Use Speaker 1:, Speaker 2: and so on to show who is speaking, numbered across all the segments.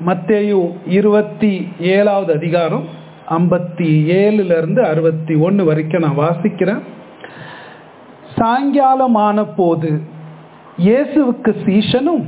Speaker 1: மத்தேயு இருபத்தி ஏழாவது அதிகாரம் ஐம்பத்தி ஏழுல இருந்து அறுபத்தி ஒன்று வரைக்கும் நான் வாசிக்கிறேன் சாயங்காலமான போது இயேசுவுக்கு சீஷனும்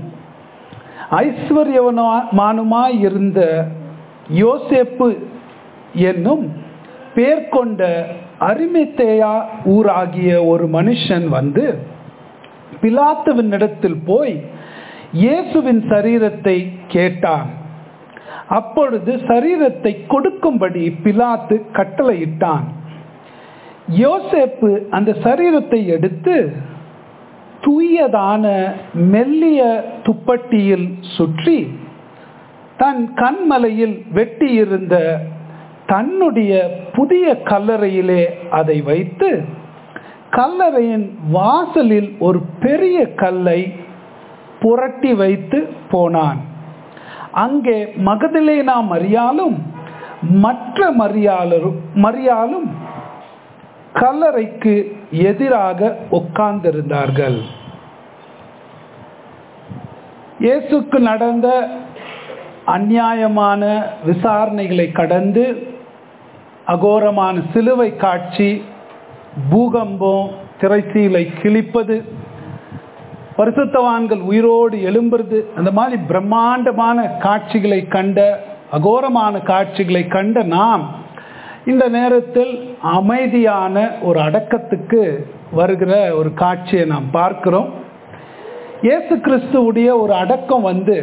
Speaker 1: ஐஸ்வர்யவனுமாய் இருந்த யோசேப்பு என்னும் பேர் கொண்ட அரிமித்தேயா ஊராகிய ஒரு மனுஷன் வந்து பிலாத்துவினிடத்தில் போய் இயேசுவின் சரீரத்தை கேட்டான் அப்பொழுது சரீரத்தை கொடுக்கும்படி பிலாத்து கட்டளையிட்டான் யோசேப்பு அந்த சரீரத்தை எடுத்து தூயதான மெல்லிய துப்பட்டியில் சுற்றி தன் கண்மலையில் வெட்டியிருந்த தன்னுடைய புதிய கல்லறையிலே அதை வைத்து கல்லறையின் வாசலில் ஒரு பெரிய கல்லை புரட்டி வைத்து போனான் அங்கே மகதிலேனா மரியாலும் மற்ற மரியாளரும் மரியாலும் கல்லறைக்கு எதிராக உட்கார்ந்திருந்தார்கள் இயேசுக்கு நடந்த அந்நியாயமான விசாரணைகளை கடந்து அகோரமான சிலுவை காட்சி பூகம்பம் திரைசீலை கிழிப்பது பரிசுத்தவான்கள் உயிரோடு எழும்புறது அந்த மாதிரி பிரம்மாண்டமான காட்சிகளை கண்ட அகோரமான காட்சிகளை கண்ட நாம் இந்த நேரத்தில் அமைதியான ஒரு அடக்கத்துக்கு வருகிற ஒரு காட்சியை நாம் பார்க்கிறோம் இயேசு கிறிஸ்துவுடைய ஒரு அடக்கம் வந்து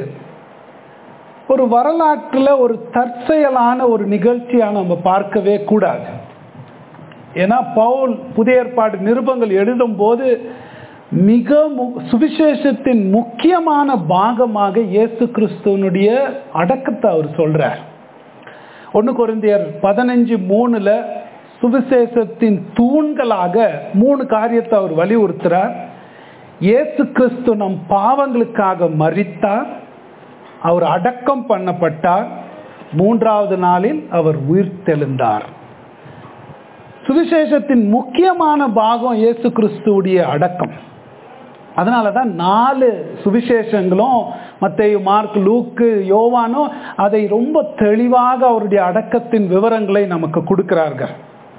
Speaker 1: ஒரு வரலாற்றில் ஒரு தற்செயலான ஒரு நிகழ்ச்சியாக நம்ம பார்க்கவே கூடாது ஏன்னா பவுல் புதிய ஏற்பாடு நிருபங்கள் எழுதும் போது மிக சுவிசேஷத்தின் முக்கியமான பாகமாக இயேசு கிறிஸ்துவனுடைய அடக்கத்தை அவர் சொல்றார் ஒன்று குருந்தியர் பதினஞ்சு மூணுல சுவிசேஷத்தின் தூண்களாக மூணு காரியத்தை அவர் வலியுறுத்துறார் இயேசு கிறிஸ்து நம் பாவங்களுக்காக மறித்தார் அவர் அடக்கம் பண்ணப்பட்டார் மூன்றாவது நாளில் அவர் உயிர் தெழுந்தார் சுவிசேஷத்தின் முக்கியமான பாகம் இயேசு கிறிஸ்துவுடைய அடக்கம் அதனால தான் நாலு சுவிசேஷங்களும் மற்ற மார்க் லூக்கு யோவானும் அதை ரொம்ப தெளிவாக அவருடைய அடக்கத்தின் விவரங்களை நமக்கு கொடுக்கிறார்கள்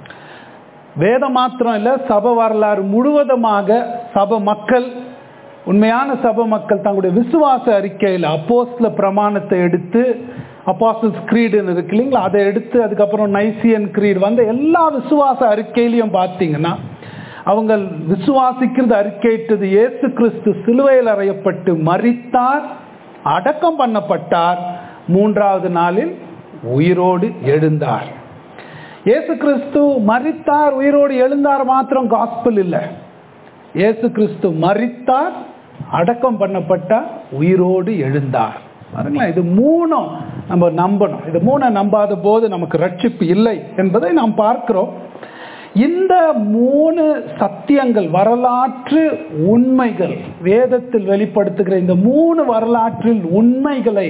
Speaker 1: வேதம் மாத்திரம் இல்லை சபை வரலாறு முழுவதுமாக சபை மக்கள் உண்மையான சபை மக்கள் தங்களுடைய விசுவாச அறிக்கையில் அப்போஸ்ல பிரமாணத்தை எடுத்து அப்பாசல்ஸ் கிரீடுன்னு இருக்கு இல்லைங்களா அதை எடுத்து அதுக்கப்புறம் நைசியன் கிரீட் வந்த எல்லா விசுவாச அறிக்கையிலையும் பார்த்தீங்கன்னா அவங்க விசுவாசிக்கிறது அறிக்கையிட்டது இயேசு கிறிஸ்து சிலுவையில் அறையப்பட்டு மறித்தார் அடக்கம் பண்ணப்பட்டார் மூன்றாவது நாளில் உயிரோடு எழுந்தார் இயேசு கிறிஸ்து மறித்தார் உயிரோடு எழுந்தார் மாத்திரம் காஸ்பிள் இல்லை இயேசு கிறிஸ்து மறித்தார் அடக்கம் பண்ணப்பட்டார் உயிரோடு எழுந்தார் பாருங்களேன் இது மூணும் நம்ம நம்பணும் இது மூணை நம்பாத போது நமக்கு ரட்சிப்பு இல்லை என்பதை நாம் பார்க்கிறோம் இந்த மூணு சத்தியங்கள் வரலாற்று உண்மைகள் வேதத்தில் வெளிப்படுத்துகிற இந்த மூணு வரலாற்றில் உண்மைகளை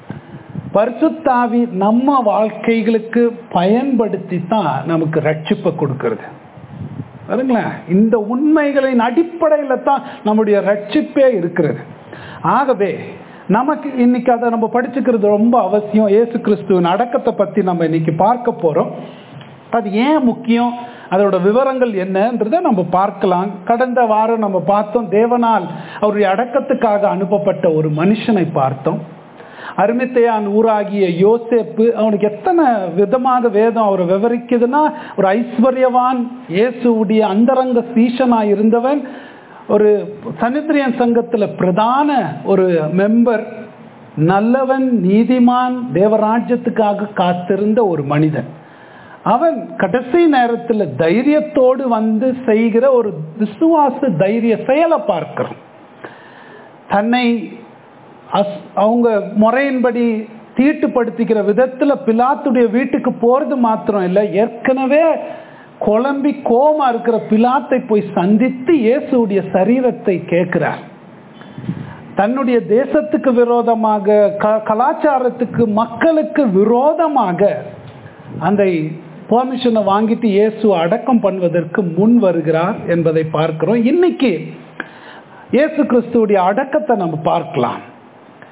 Speaker 1: பரிசுத்தாவி நம்ம வாழ்க்கைகளுக்கு பயன்படுத்தி தான் நமக்கு ரட்சிப்பை கொடுக்கறது பாருங்களேன் இந்த உண்மைகளின் அடிப்படையில் தான் நம்முடைய ரட்சிப்பே இருக்கிறது ஆகவே நமக்கு இன்னைக்கு அதை நம்ம படிச்சுக்கிறது ரொம்ப அவசியம் ஏசு கிறிஸ்துவின் அடக்கத்தை பற்றி நம்ம இன்னைக்கு பார்க்க போகிறோம் அது ஏன் முக்கியம் அதோட விவரங்கள் என்னன்றதை நம்ம பார்க்கலாம் கடந்த வாரம் நம்ம பார்த்தோம் தேவனால் அவருடைய அடக்கத்துக்காக அனுப்பப்பட்ட ஒரு மனுஷனை பார்த்தோம் அருமித்தையான் ஊராகிய யோசேப்பு அவனுக்கு எத்தனை விதமாக வேதம் அவரை விவரிக்குதுன்னா ஒரு ஐஸ்வர்யவான் இயேசுடைய அந்தரங்க சீஷனா இருந்தவன் ஒரு சனித்திரியன் சங்கத்தில் பிரதான ஒரு மெம்பர் நல்லவன் நீதிமான் தேவராஜ்யத்துக்காக காத்திருந்த ஒரு மனிதன் அவன் கடைசி நேரத்தில் தைரியத்தோடு வந்து செய்கிற ஒரு விசுவாச தைரிய செயலை பார்க்கிறோம் தன்னை அஸ் அவங்க முறையின்படி தீட்டுப்படுத்திக்கிற விதத்தில் பிலாத்துடைய வீட்டுக்கு போகிறது மாத்திரம் இல்லை ஏற்கனவே குழம்பி கோமா இருக்கிற பிலாத்தை போய் சந்தித்து இயேசுடைய சரீரத்தை கேட்கிறார் தன்னுடைய தேசத்துக்கு விரோதமாக க கலாச்சாரத்துக்கு மக்களுக்கு விரோதமாக அந்த பெர்மிஷனை வாங்கிட்டு இயேசு அடக்கம் பண்ணுவதற்கு முன் வருகிறார் என்பதை பார்க்கிறோம் இன்னைக்கு இயேசு கிறிஸ்துவுடைய அடக்கத்தை நம்ம பார்க்கலாம்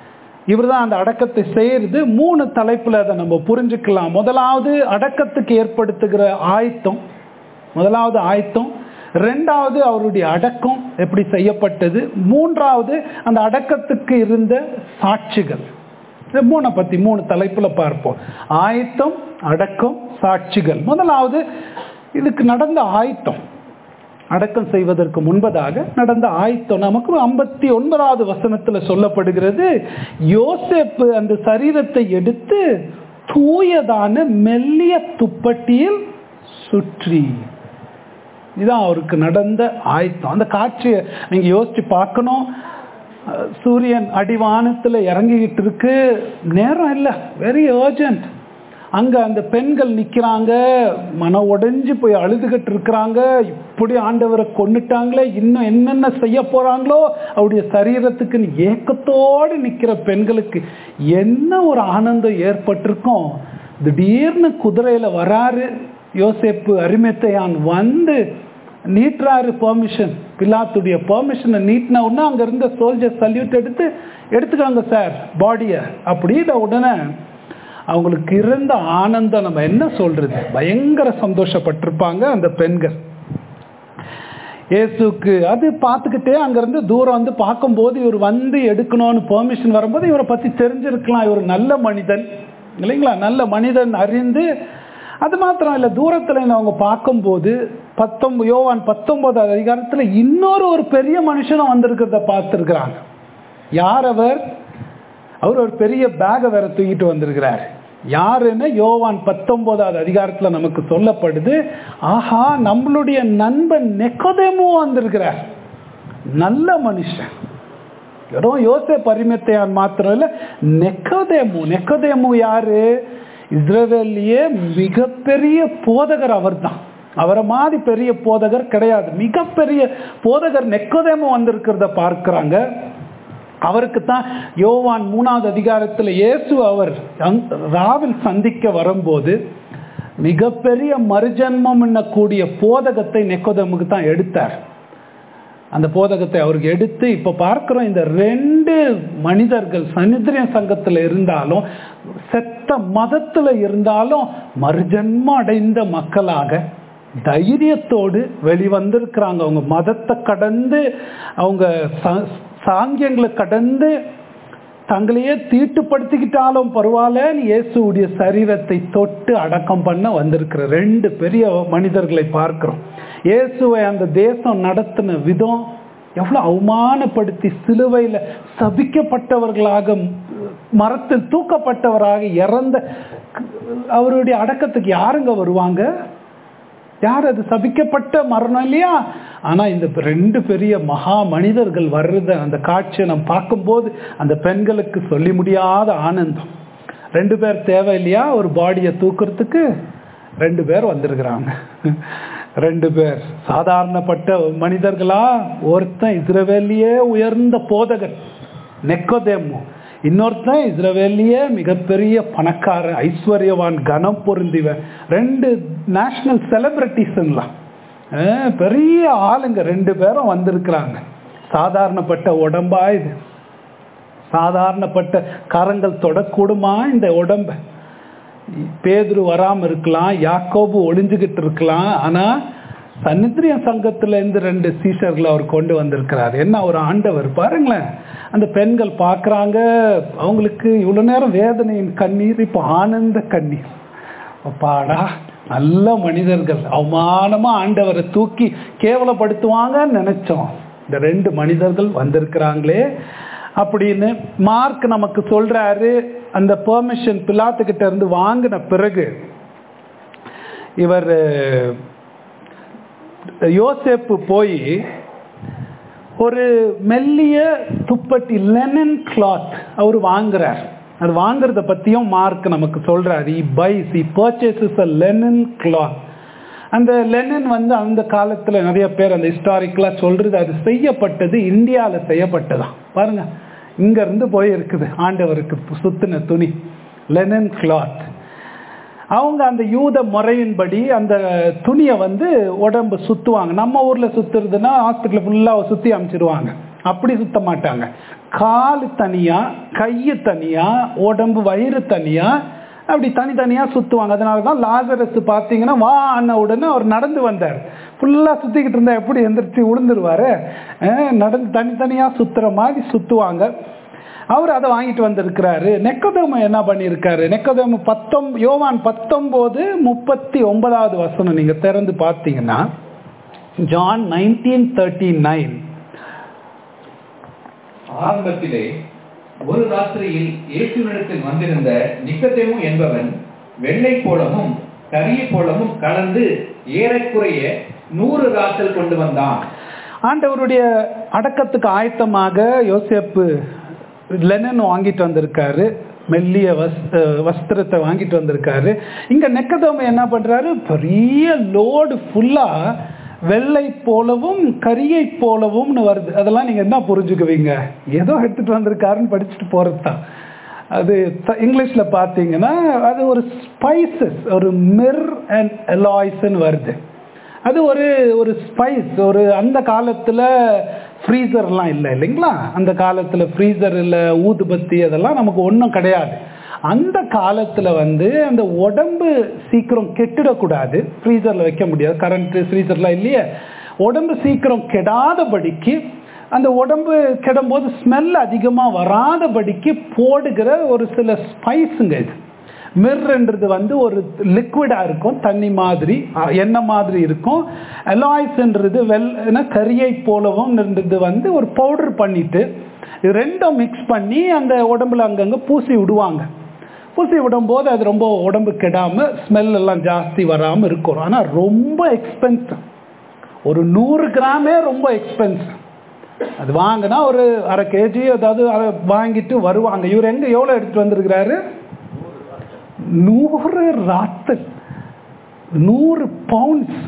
Speaker 1: இவர் தான் அந்த அடக்கத்தை செய்யறது மூணு தலைப்புல அதை நம்ம புரிஞ்சுக்கலாம் முதலாவது அடக்கத்துக்கு ஏற்படுத்துகிற ஆயத்தம் முதலாவது ஆயத்தம் ரெண்டாவது அவருடைய அடக்கம் எப்படி செய்யப்பட்டது மூன்றாவது அந்த அடக்கத்துக்கு இருந்த சாட்சிகள் இந்த மூணை பத்தி மூணு தலைப்புல பார்ப்போம் ஆயத்தம் அடக்கம் சாட்சிகள் முதலாவது இதுக்கு நடந்த ஆயத்தம் அடக்கம் செய்வதற்கு முன்பதாக நடந்த ஆயத்தம் நமக்கு ஐம்பத்தி ஒன்பதாவது வசனத்துல சொல்லப்படுகிறது யோசேப்பு அந்த சரீரத்தை எடுத்து தூயதான மெல்லிய துப்பட்டியில் சுற்றி இதுதான் அவருக்கு நடந்த ஆயத்தம் அந்த காட்சியை நீங்க யோசிச்சு பார்க்கணும் அஹ் சூரியன் அடிவானத்துல இறங்கிக்கிட்டு இருக்கு நேரம் இல்லை வெரி அர்ஜென்ட் அங்க அந்த பெண்கள் நிக்கிறாங்க மன உடைஞ்சு போய் அழுதுகிட்டு இருக்கிறாங்க இப்படி ஆண்டவரை கொன்னுட்டாங்களே இன்னும் என்னென்ன செய்ய போறாங்களோ அவருடைய சரீரத்துக்கு ஏக்கத்தோடு நிக்கிற பெண்களுக்கு என்ன ஒரு ஆனந்தம் ஏற்பட்டிருக்கும் திடீர்னு குதிரையில வராரு யோசேப்பு அரிமத்தையான் வந்து நீட்டுறாரு பெர்மிஷன் பிலாத்துடைய பெர்மிஷனை நீட்டின உடனே அங்க இருந்த சோல்ஜர் சல்யூட் எடுத்து எடுத்துக்காங்க சார் பாடியை அப்படின்ற உடனே அவங்களுக்கு இருந்த ஆனந்தம் நம்ம என்ன சொல்றது பயங்கர சந்தோஷப்பட்டிருப்பாங்க அந்த பெண்கள் இயேசுக்கு அது பார்த்துக்கிட்டே அங்கிருந்து தூரம் வந்து பார்க்கும்போது இவர் வந்து எடுக்கணும்னு பெர்மிஷன் வரும்போது இவரை பத்தி தெரிஞ்சிருக்கலாம் இவர் நல்ல மனிதன் இல்லைங்களா நல்ல மனிதன் அறிந்து அது மாத்திரம் இல்லை தூரத்துல இருந்து அவங்க பார்க்கும்போது பத்தொன்பது யோவான் பத்தொன்பதாவது அதிகாரத்துல இன்னொரு ஒரு பெரிய மனுஷனும் வந்திருக்கிறத பார்த்துருக்குறாங்க யார் அவர் அவர் ஒரு பெரிய பேகை வேற தூக்கிட்டு வந்திருக்கிறார் யாருன்னு யோவான் பத்தொன்பதாவது அதிகாரத்துல நமக்கு சொல்லப்படுது ஆஹா நம்மளுடைய நண்பன் நெக்கோதேமும் வந்திருக்கிறார் நல்ல மனுஷன் வெறும் யோசே பரிமத்தையான் மாத்திரம் இல்ல நெக்கோதேமு நெக்கோதேமு யாரு இஸ்ரவேலியே மிகப்பெரிய போதகர் அவர் தான் அவரை மாதிரி பெரிய போதகர் கிடையாது மிகப்பெரிய போதகர் நெக்கோதேமு வந்திருக்கிறத பார்க்கிறாங்க அவருக்கு தான் யோவான் மூணாவது அதிகாரத்தில் இயேசு அவர் ராவில் சந்திக்க வரும்போது மிகப்பெரிய மறுஜன்மம் என்னக்கூடிய போதகத்தை நெக்கோதமுக்கு தான் எடுத்தார் அந்த போதகத்தை அவருக்கு எடுத்து இப்ப பார்க்கிறோம் இந்த ரெண்டு மனிதர்கள் சனித்திரிய சங்கத்துல இருந்தாலும் செத்த மதத்துல இருந்தாலும் மறுஜன்மம் அடைந்த மக்களாக தைரியத்தோடு வெளிவந்திருக்கிறாங்க அவங்க மதத்தை கடந்து அவங்க சாங்கியங்களை கடந்து தங்களையே தீட்டுப்படுத்திக்கிட்டாலும் பரவாயில்ல இயேசுடைய சரீரத்தை தொட்டு அடக்கம் பண்ண வந்திருக்கிற ரெண்டு பெரிய மனிதர்களை பார்க்கிறோம் இயேசுவை அந்த தேசம் நடத்தின விதம் எவ்வளவு அவமானப்படுத்தி சிலுவையில் சபிக்கப்பட்டவர்களாக மரத்தில் தூக்கப்பட்டவராக இறந்த அவருடைய அடக்கத்துக்கு யாருங்க வருவாங்க யார் அது சபிக்கப்பட்ட மரணம் இல்லையா ஆனா இந்த ரெண்டு பெரிய மகா மனிதர்கள் வர்றத அந்த காட்சியை நம்ம பார்க்கும்போது அந்த பெண்களுக்கு சொல்லி முடியாத ஆனந்தம் ரெண்டு பேர் தேவை இல்லையா ஒரு பாடியை தூக்குறதுக்கு ரெண்டு பேர் வந்திருக்கிறாங்க ரெண்டு பேர் சாதாரணப்பட்ட மனிதர்களா ஒருத்தன் இஸ்ரவேலியே உயர்ந்த போதகர் நெக்கோதேமு இன்னொருத்தன் இஸ்ரவேலியே மிகப்பெரிய பணக்காரன் ஐஸ்வர்யவான் கனம் பொருந்திவன் ரெண்டு நேஷனல் செலிபிரிட்டிஸ்லாம் பெரிய ஆளுங்க ரெண்டு பேரும் வந்திருக்கிறாங்க சாதாரணப்பட்ட உடம்பா இது சாதாரணப்பட்ட கரங்கள் தொடக்கூடுமா இந்த உடம்ப பேதுரு வராம இருக்கலாம் யாக்கோபு ஒளிஞ்சுகிட்டு இருக்கலாம் ஆனா சன்னித்திரிய சங்கத்துல இருந்து ரெண்டு சீஷர்களை அவர் கொண்டு வந்திருக்கிறார் என்ன ஒரு ஆண்டவர் பாருங்களேன் அந்த பெண்கள் பார்க்கறாங்க அவங்களுக்கு இவ்வளவு நேரம் வேதனையின் கண்ணீர் இப்போ ஆனந்த கண்ணீர் பாடா நல்ல மனிதர்கள் அவமானமா ஆண்டவரை தூக்கி கேவலப்படுத்துவாங்கன்னு நினைச்சோம் இந்த ரெண்டு மனிதர்கள் வந்திருக்கிறாங்களே அப்படின்னு மார்க் நமக்கு சொல்றாரு அந்த பெர்மிஷன் பிலாத்துக்கிட்ட இருந்து வாங்கின பிறகு இவர் யோசேப்பு போய் ஒரு மெல்லிய துப்பட்டி லெனன் கிளாத் அவர் வாங்குறார் அது வாங்குறத பத்தியும் மார்க் நமக்கு சொல்றாரு he buys he purchases a linen cloth அந்த லெனன் வந்து அந்த காலத்துல நிறைய பேர் அந்த ஹிஸ்டாரிக்கலா சொல்றது அது செய்யப்பட்டது இந்தியால செய்யப்பட்டதான் பாருங்க இங்க இருந்து போய் இருக்குது ஆண்டவருக்கு சுத்தின துணி லெனன் கிளாத் அவங்க அந்த யூத முறையின்படி அந்த துணியை வந்து உடம்பு சுத்துவாங்க நம்ம ஊர்ல சுத்துறதுன்னா ஹாஸ்பிட்டல் ஃபுல்லா சுத்தி அமைச்சிருவாங்க அப்படி சுத்த மாட்டாங்க கால் தனியா கையை தனியா உடம்பு வயிறு தனியா அப்படி தனித்தனியா சுத்துவாங்க அதனால தான் லாசரஸ் பார்த்தீங்கன்னா வா அண்ண உடனே அவர் நடந்து வந்தார் ஃபுல்லா சுத்திக்கிட்டு இருந்தா எப்படி எந்திரிச்சு விழுந்துருவாரு அஹ் நடந்து தனித்தனியா சுத்துற மாதிரி சுத்துவாங்க அவர் அதை வாங்கிட்டு வந்திருக்கிறாரு நெக்கதேம என்ன பண்ணியிருக்காரு நெக்கதேம பத்தொம் யோவான் பத்தொம்போது முப்பத்தி ஒன்பதாவது வசனம் நீங்க திறந்து பார்த்தீங்கன்னா ஜான் நைன்டீன் தேர்ட்டி நைன்
Speaker 2: ஆரம்பத்திலே ஒரு ராத்திரியில் இயேசுவினிடத்தில் வந்திருந்த நிக்கதேமு என்பவன் வெள்ளை போலமும் கரிய போலமும் கலந்து ஏறக்குறைய நூறு ராத்தல் கொண்டு வந்தான்
Speaker 1: ஆண்டவருடைய அடக்கத்துக்கு ஆயத்தமாக யோசேப்பு லெனன் வாங்கிட்டு வந்திருக்காரு மெல்லிய வஸ் அஹ் வஸ்திரத்தை வாங்கிட்டு வந்திருக்காரு இங்க நெக்கதோம என்ன பண்றாரு பெரிய லோடு ஃபுல்லா வெள்ளை போலவும் கரியை போலவும்னு வருது அதெல்லாம் நீங்க என்ன புரிஞ்சுக்குவீங்க ஏதோ எடுத்துட்டு வந்திருக்காருன்னு படிச்சுட்டு போறது தான் அது த- இங்கிலீஷ்ல பார்த்தீங்கன்னா அது ஒரு ஸ்பைசஸ் ஒரு மிர் அண்ட் எலாய்ஸ்ன்னு வருது அது ஒரு ஒரு ஸ்பைஸ் ஒரு அந்த காலத்தில் ஃப்ரீசர்லாம் இல்லை இல்லைங்களா அந்த காலத்தில் ஃப்ரீசர் இல்லை ஊதுபத்தி அதெல்லாம் நமக்கு ஒன்றும் கிடையாது அந்த காலத்தில் வந்து அந்த உடம்பு சீக்கிரம் கெட்டுடக்கூடாது ஃப்ரீசரில் வைக்க முடியாது கரண்ட்டு ஃப்ரீசர்லாம் இல்லையே உடம்பு சீக்கிரம் கெடாதபடிக்கு அந்த உடம்பு கெடும்போது ஸ்மெல் அதிகமாக வராதபடிக்கு போடுகிற ஒரு சில ஸ்பைஸுங்க இது மிர்ன்றது வந்து ஒரு லிக்விடா இருக்கும் தண்ணி மாதிரி அஹ், எண்ணெய் மாதிரி இருக்கும் அலாய்ஸ்ன்றது வெள் என்ன கரியை போலவும் இருந்தது வந்து ஒரு பவுடர் பண்ணிட்டு இது ரெண்டும் மிக்ஸ் பண்ணி அந்த உடம்புல அங்கங்க பூசி விடுவாங்க பூசி விடும்போது அது ரொம்ப உடம்பு கெடாம ஸ்மெல் எல்லாம் ஜாஸ்தி வராம இருக்கும் ஆனா ரொம்ப எக்ஸ்பென்சிவ் ஒரு நூறு கிராமே ரொம்ப எக்ஸ்பென்சிவ் அது வாங்கினா ஒரு அரை கேஜி அதாவது அரை வாங்கிட்டு வருவாங்க இவர் எங்க எவ்வளவு எடுத்துட்டு வந்திருக்கிறாரு நூறு ராத்தல் நூறு பவுண்ட்ஸ்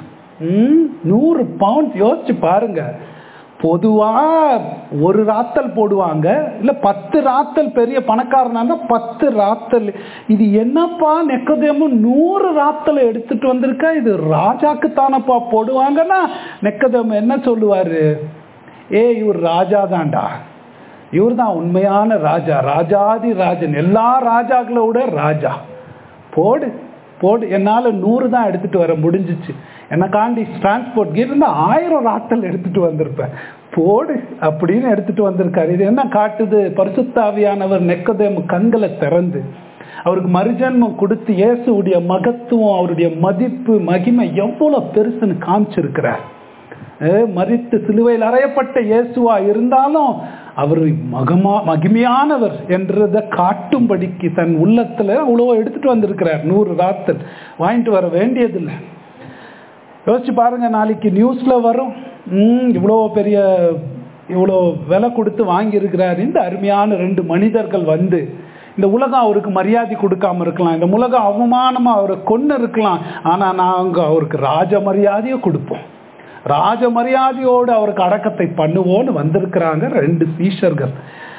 Speaker 1: நூறு பவுண்ட்ஸ் யோசிச்சு பாருங்க பொதுவா ஒரு ராத்தல் போடுவாங்க இல்ல பத்து ராத்தல் பெரிய பணக்காரனா இருந்தா பத்து ராத்தல் இது என்னப்பா நெக்கதேமும் நூறு ராத்தலை எடுத்துட்டு வந்திருக்க இது ராஜாக்கு தானப்பா போடுவாங்கன்னா நெக்கதேமு என்ன சொல்லுவாரு ஏ இவர் ராஜா தான்டா இவர் தான் உண்மையான ராஜா ராஜாதி ராஜன் எல்லா ராஜாக்களை விட ராஜா போடு போடு என்னால் நூறு தான் எடுத்துட்டு வர முடிஞ்சிச்சு எனக்காண்டி டிரான்ஸ்போர்ட் இருந்தா ஆயிரம் ராட்டல் எடுத்துட்டு வந்திருப்பேன் போடு அப்படின்னு எடுத்துட்டு வந்திருக்காரு இது என்ன காட்டுது பரிசுத்தாவியானவர் நெக்கதேமு கண்களை திறந்து அவருக்கு மறுஜன்மம் கொடுத்து இயேசுடைய மகத்துவம் அவருடைய மதிப்பு மகிமை எவ்வளவு பெருசுன்னு காமிச்சிருக்கிறார் அஹ் மரித்து சிலுவையில் அறையப்பட்ட இயேசுவா இருந்தாலும் அவர் மகமா மகிமையானவர் என்றதை காட்டும்படிக்கு தன் உள்ளத்துல அவ்வளோ எடுத்துட்டு வந்திருக்கிறார் நூறு ராத்தல் வாங்கிட்டு வர வேண்டியதில்லை யோசிச்சு பாருங்க நாளைக்கு நியூஸ்ல வரும் ம் இவ்வளோ பெரிய இவ்வளோ விலை கொடுத்து வாங்கியிருக்கிறார் இந்த அருமையான ரெண்டு மனிதர்கள் வந்து இந்த உலகம் அவருக்கு மரியாதை கொடுக்காம இருக்கலாம் இந்த உலகம் அவமானமா அவரை கொண்டு இருக்கலாம் ஆனா நாங்க அவருக்கு ராஜ மரியாதையை கொடுப்போம் ராஜ மரியாதையோடு அவருக்கு அடக்கத்தை பண்ணுவோன்னு வந்திருக்கிறாங்க ரெண்டு சீஷர்கள்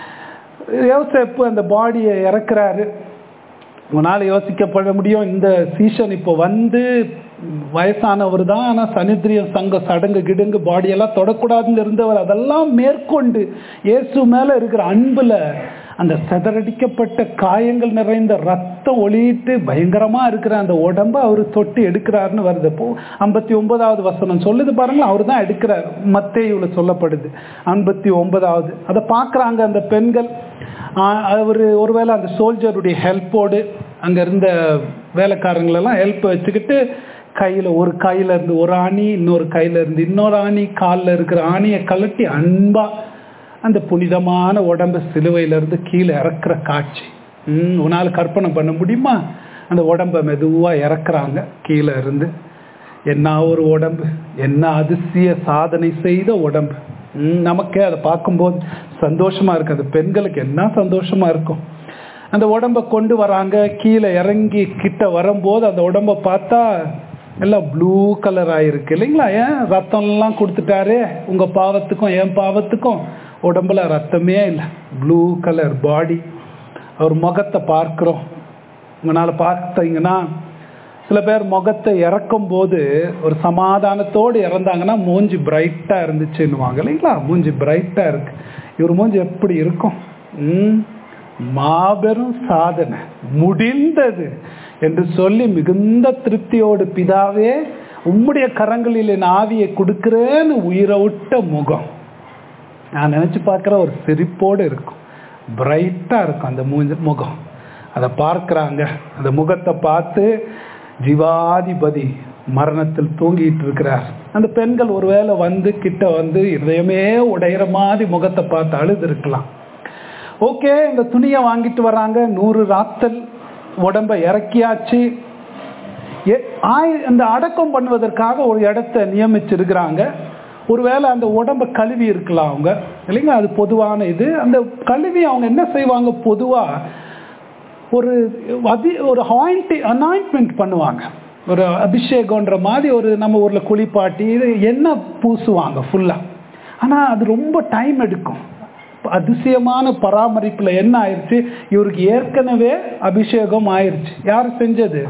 Speaker 1: யோசேப்பு அந்த பாடியை இறக்குறாரு உங்களால் யோசிக்கப்பட முடியும் இந்த சீசன் இப்போ வந்து வயசானவர் தான் ஆனால் சனித்திரியம் சங்க சடங்கு கிடுங்கு பாடியெல்லாம் தொடக்கூடாதுன்னு இருந்தவர் அதெல்லாம் மேற்கொண்டு இயேசு மேலே இருக்கிற அன்பில் அந்த சிதறடிக்கப்பட்ட காயங்கள் நிறைந்த ரத்தம் ஒளியிட்டு பயங்கரமா இருக்கிற அந்த உடம்ப அவர் தொட்டு எடுக்கிறாருன்னு வருது இப்போ ஐம்பத்தி ஒன்பதாவது வசனம் சொல்லுது பாருங்களேன் அவர் தான் எடுக்கிறார் மத்தேயுல சொல்லப்படுது ஐம்பத்தி ஒன்பதாவது அதை பார்க்குறாங்க அந்த பெண்கள் அவர் ஒருவேளை அந்த சோல்ஜருடைய ஹெல்ப்போடு அங்கே இருந்த வேலைக்காரங்களெல்லாம் ஹெல்ப் வச்சுக்கிட்டு கையில் ஒரு கையில இருந்து ஒரு ஆணி இன்னொரு கையில இருந்து இன்னொரு ஆணி காலில் இருக்கிற ஆணியை கலட்டி அன்பா அந்த புனிதமான உடம்பு சிலுவையிலிருந்து கீழே இறக்குற காட்சி ம் உன்னால் கற்பனை பண்ண முடியுமா அந்த உடம்பை மெதுவாக இறக்குறாங்க கீழே இருந்து என்ன ஒரு உடம்பு என்ன அதிசய சாதனை செய்த உடம்பு ம் நமக்கே அதை பார்க்கும்போது சந்தோஷமா இருக்கு அந்த பெண்களுக்கு என்ன சந்தோஷமா இருக்கும் அந்த உடம்பை கொண்டு வராங்க கீழே இறங்கி கிட்ட வரும்போது அந்த உடம்பை பார்த்தா எல்லாம் ப்ளூ கலர் ஆயிருக்கு இல்லைங்களா ஏன் ரத்தம்லாம் கொடுத்துட்டாரு உங்க பாவத்துக்கும் என் பாவத்துக்கும் உடம்புல ரத்தமே இல்லை ப்ளூ கலர் பாடி அவர் முகத்தை பார்க்குறோம் உங்களால் பார்த்தீங்கன்னா சில பேர் முகத்தை இறக்கும் போது ஒரு சமாதானத்தோடு இறந்தாங்கன்னா மூஞ்சி பிரைட்டா இருந்துச்சுன்னுவாங்க இல்லைங்களா மூஞ்சி பிரைட்டா இருக்கு இவர் மூஞ்சி எப்படி இருக்கும் ம், மாபெரும் சாதனை முடிந்தது என்று சொல்லி மிகுந்த திருப்தியோடு பிதாவே உம்முடைய கரங்களில் என் ஆவியை கொடுக்கிறேன்னு உயிரை விட்ட முகம் நான் நினைச்சு பார்க்குற ஒரு சிரிப்போடு இருக்கும் பிரைட்டா இருக்கும் அந்த மூஞ்ச முகம் அதை பார்க்குறாங்க அந்த முகத்தை பார்த்து ஜீவாதிபதி மரணத்தில் தூங்கிட்டு இருக்கிறார் அந்த பெண்கள் ஒருவேளை வந்து கிட்ட வந்து இதயமே உடையிற மாதிரி முகத்தை பார்த்து அழுது இருக்கலாம் ஓகே இந்த துணியை வாங்கிட்டு வராங்க நூறு ராத்தல் உடம்ப இறக்கியாச்சு எ- ஆய்- இந்த அடக்கம் பண்ணுவதற்காக ஒரு இடத்த நியமிச்சிருக்கிறாங்க ஒருவேளை அந்த உடம்ப கழுவி இருக்கலாம் அவங்க இல்லைங்களா அது பொதுவான இது அந்த கழுவி அவங்க என்ன செய்வாங்க பொதுவா ஒரு அதி ஒரு ஹாயிண்ட் அனாயின்மெண்ட் பண்ணுவாங்க ஒரு அபிஷேகம்ன்ற மாதிரி ஒரு நம்ம ஊரில் குளிப்பாட்டி இது எண்ணெய் பூசுவாங்க ஃபுல்லாக ஆனால் அது ரொம்ப டைம் எடுக்கும் அதிசயமான பராமரிப்பில் என்ன ஆயிடுச்சு இவருக்கு ஏற்கனவே அபிஷேகம் ஆயிடுச்சு யார் செஞ்சது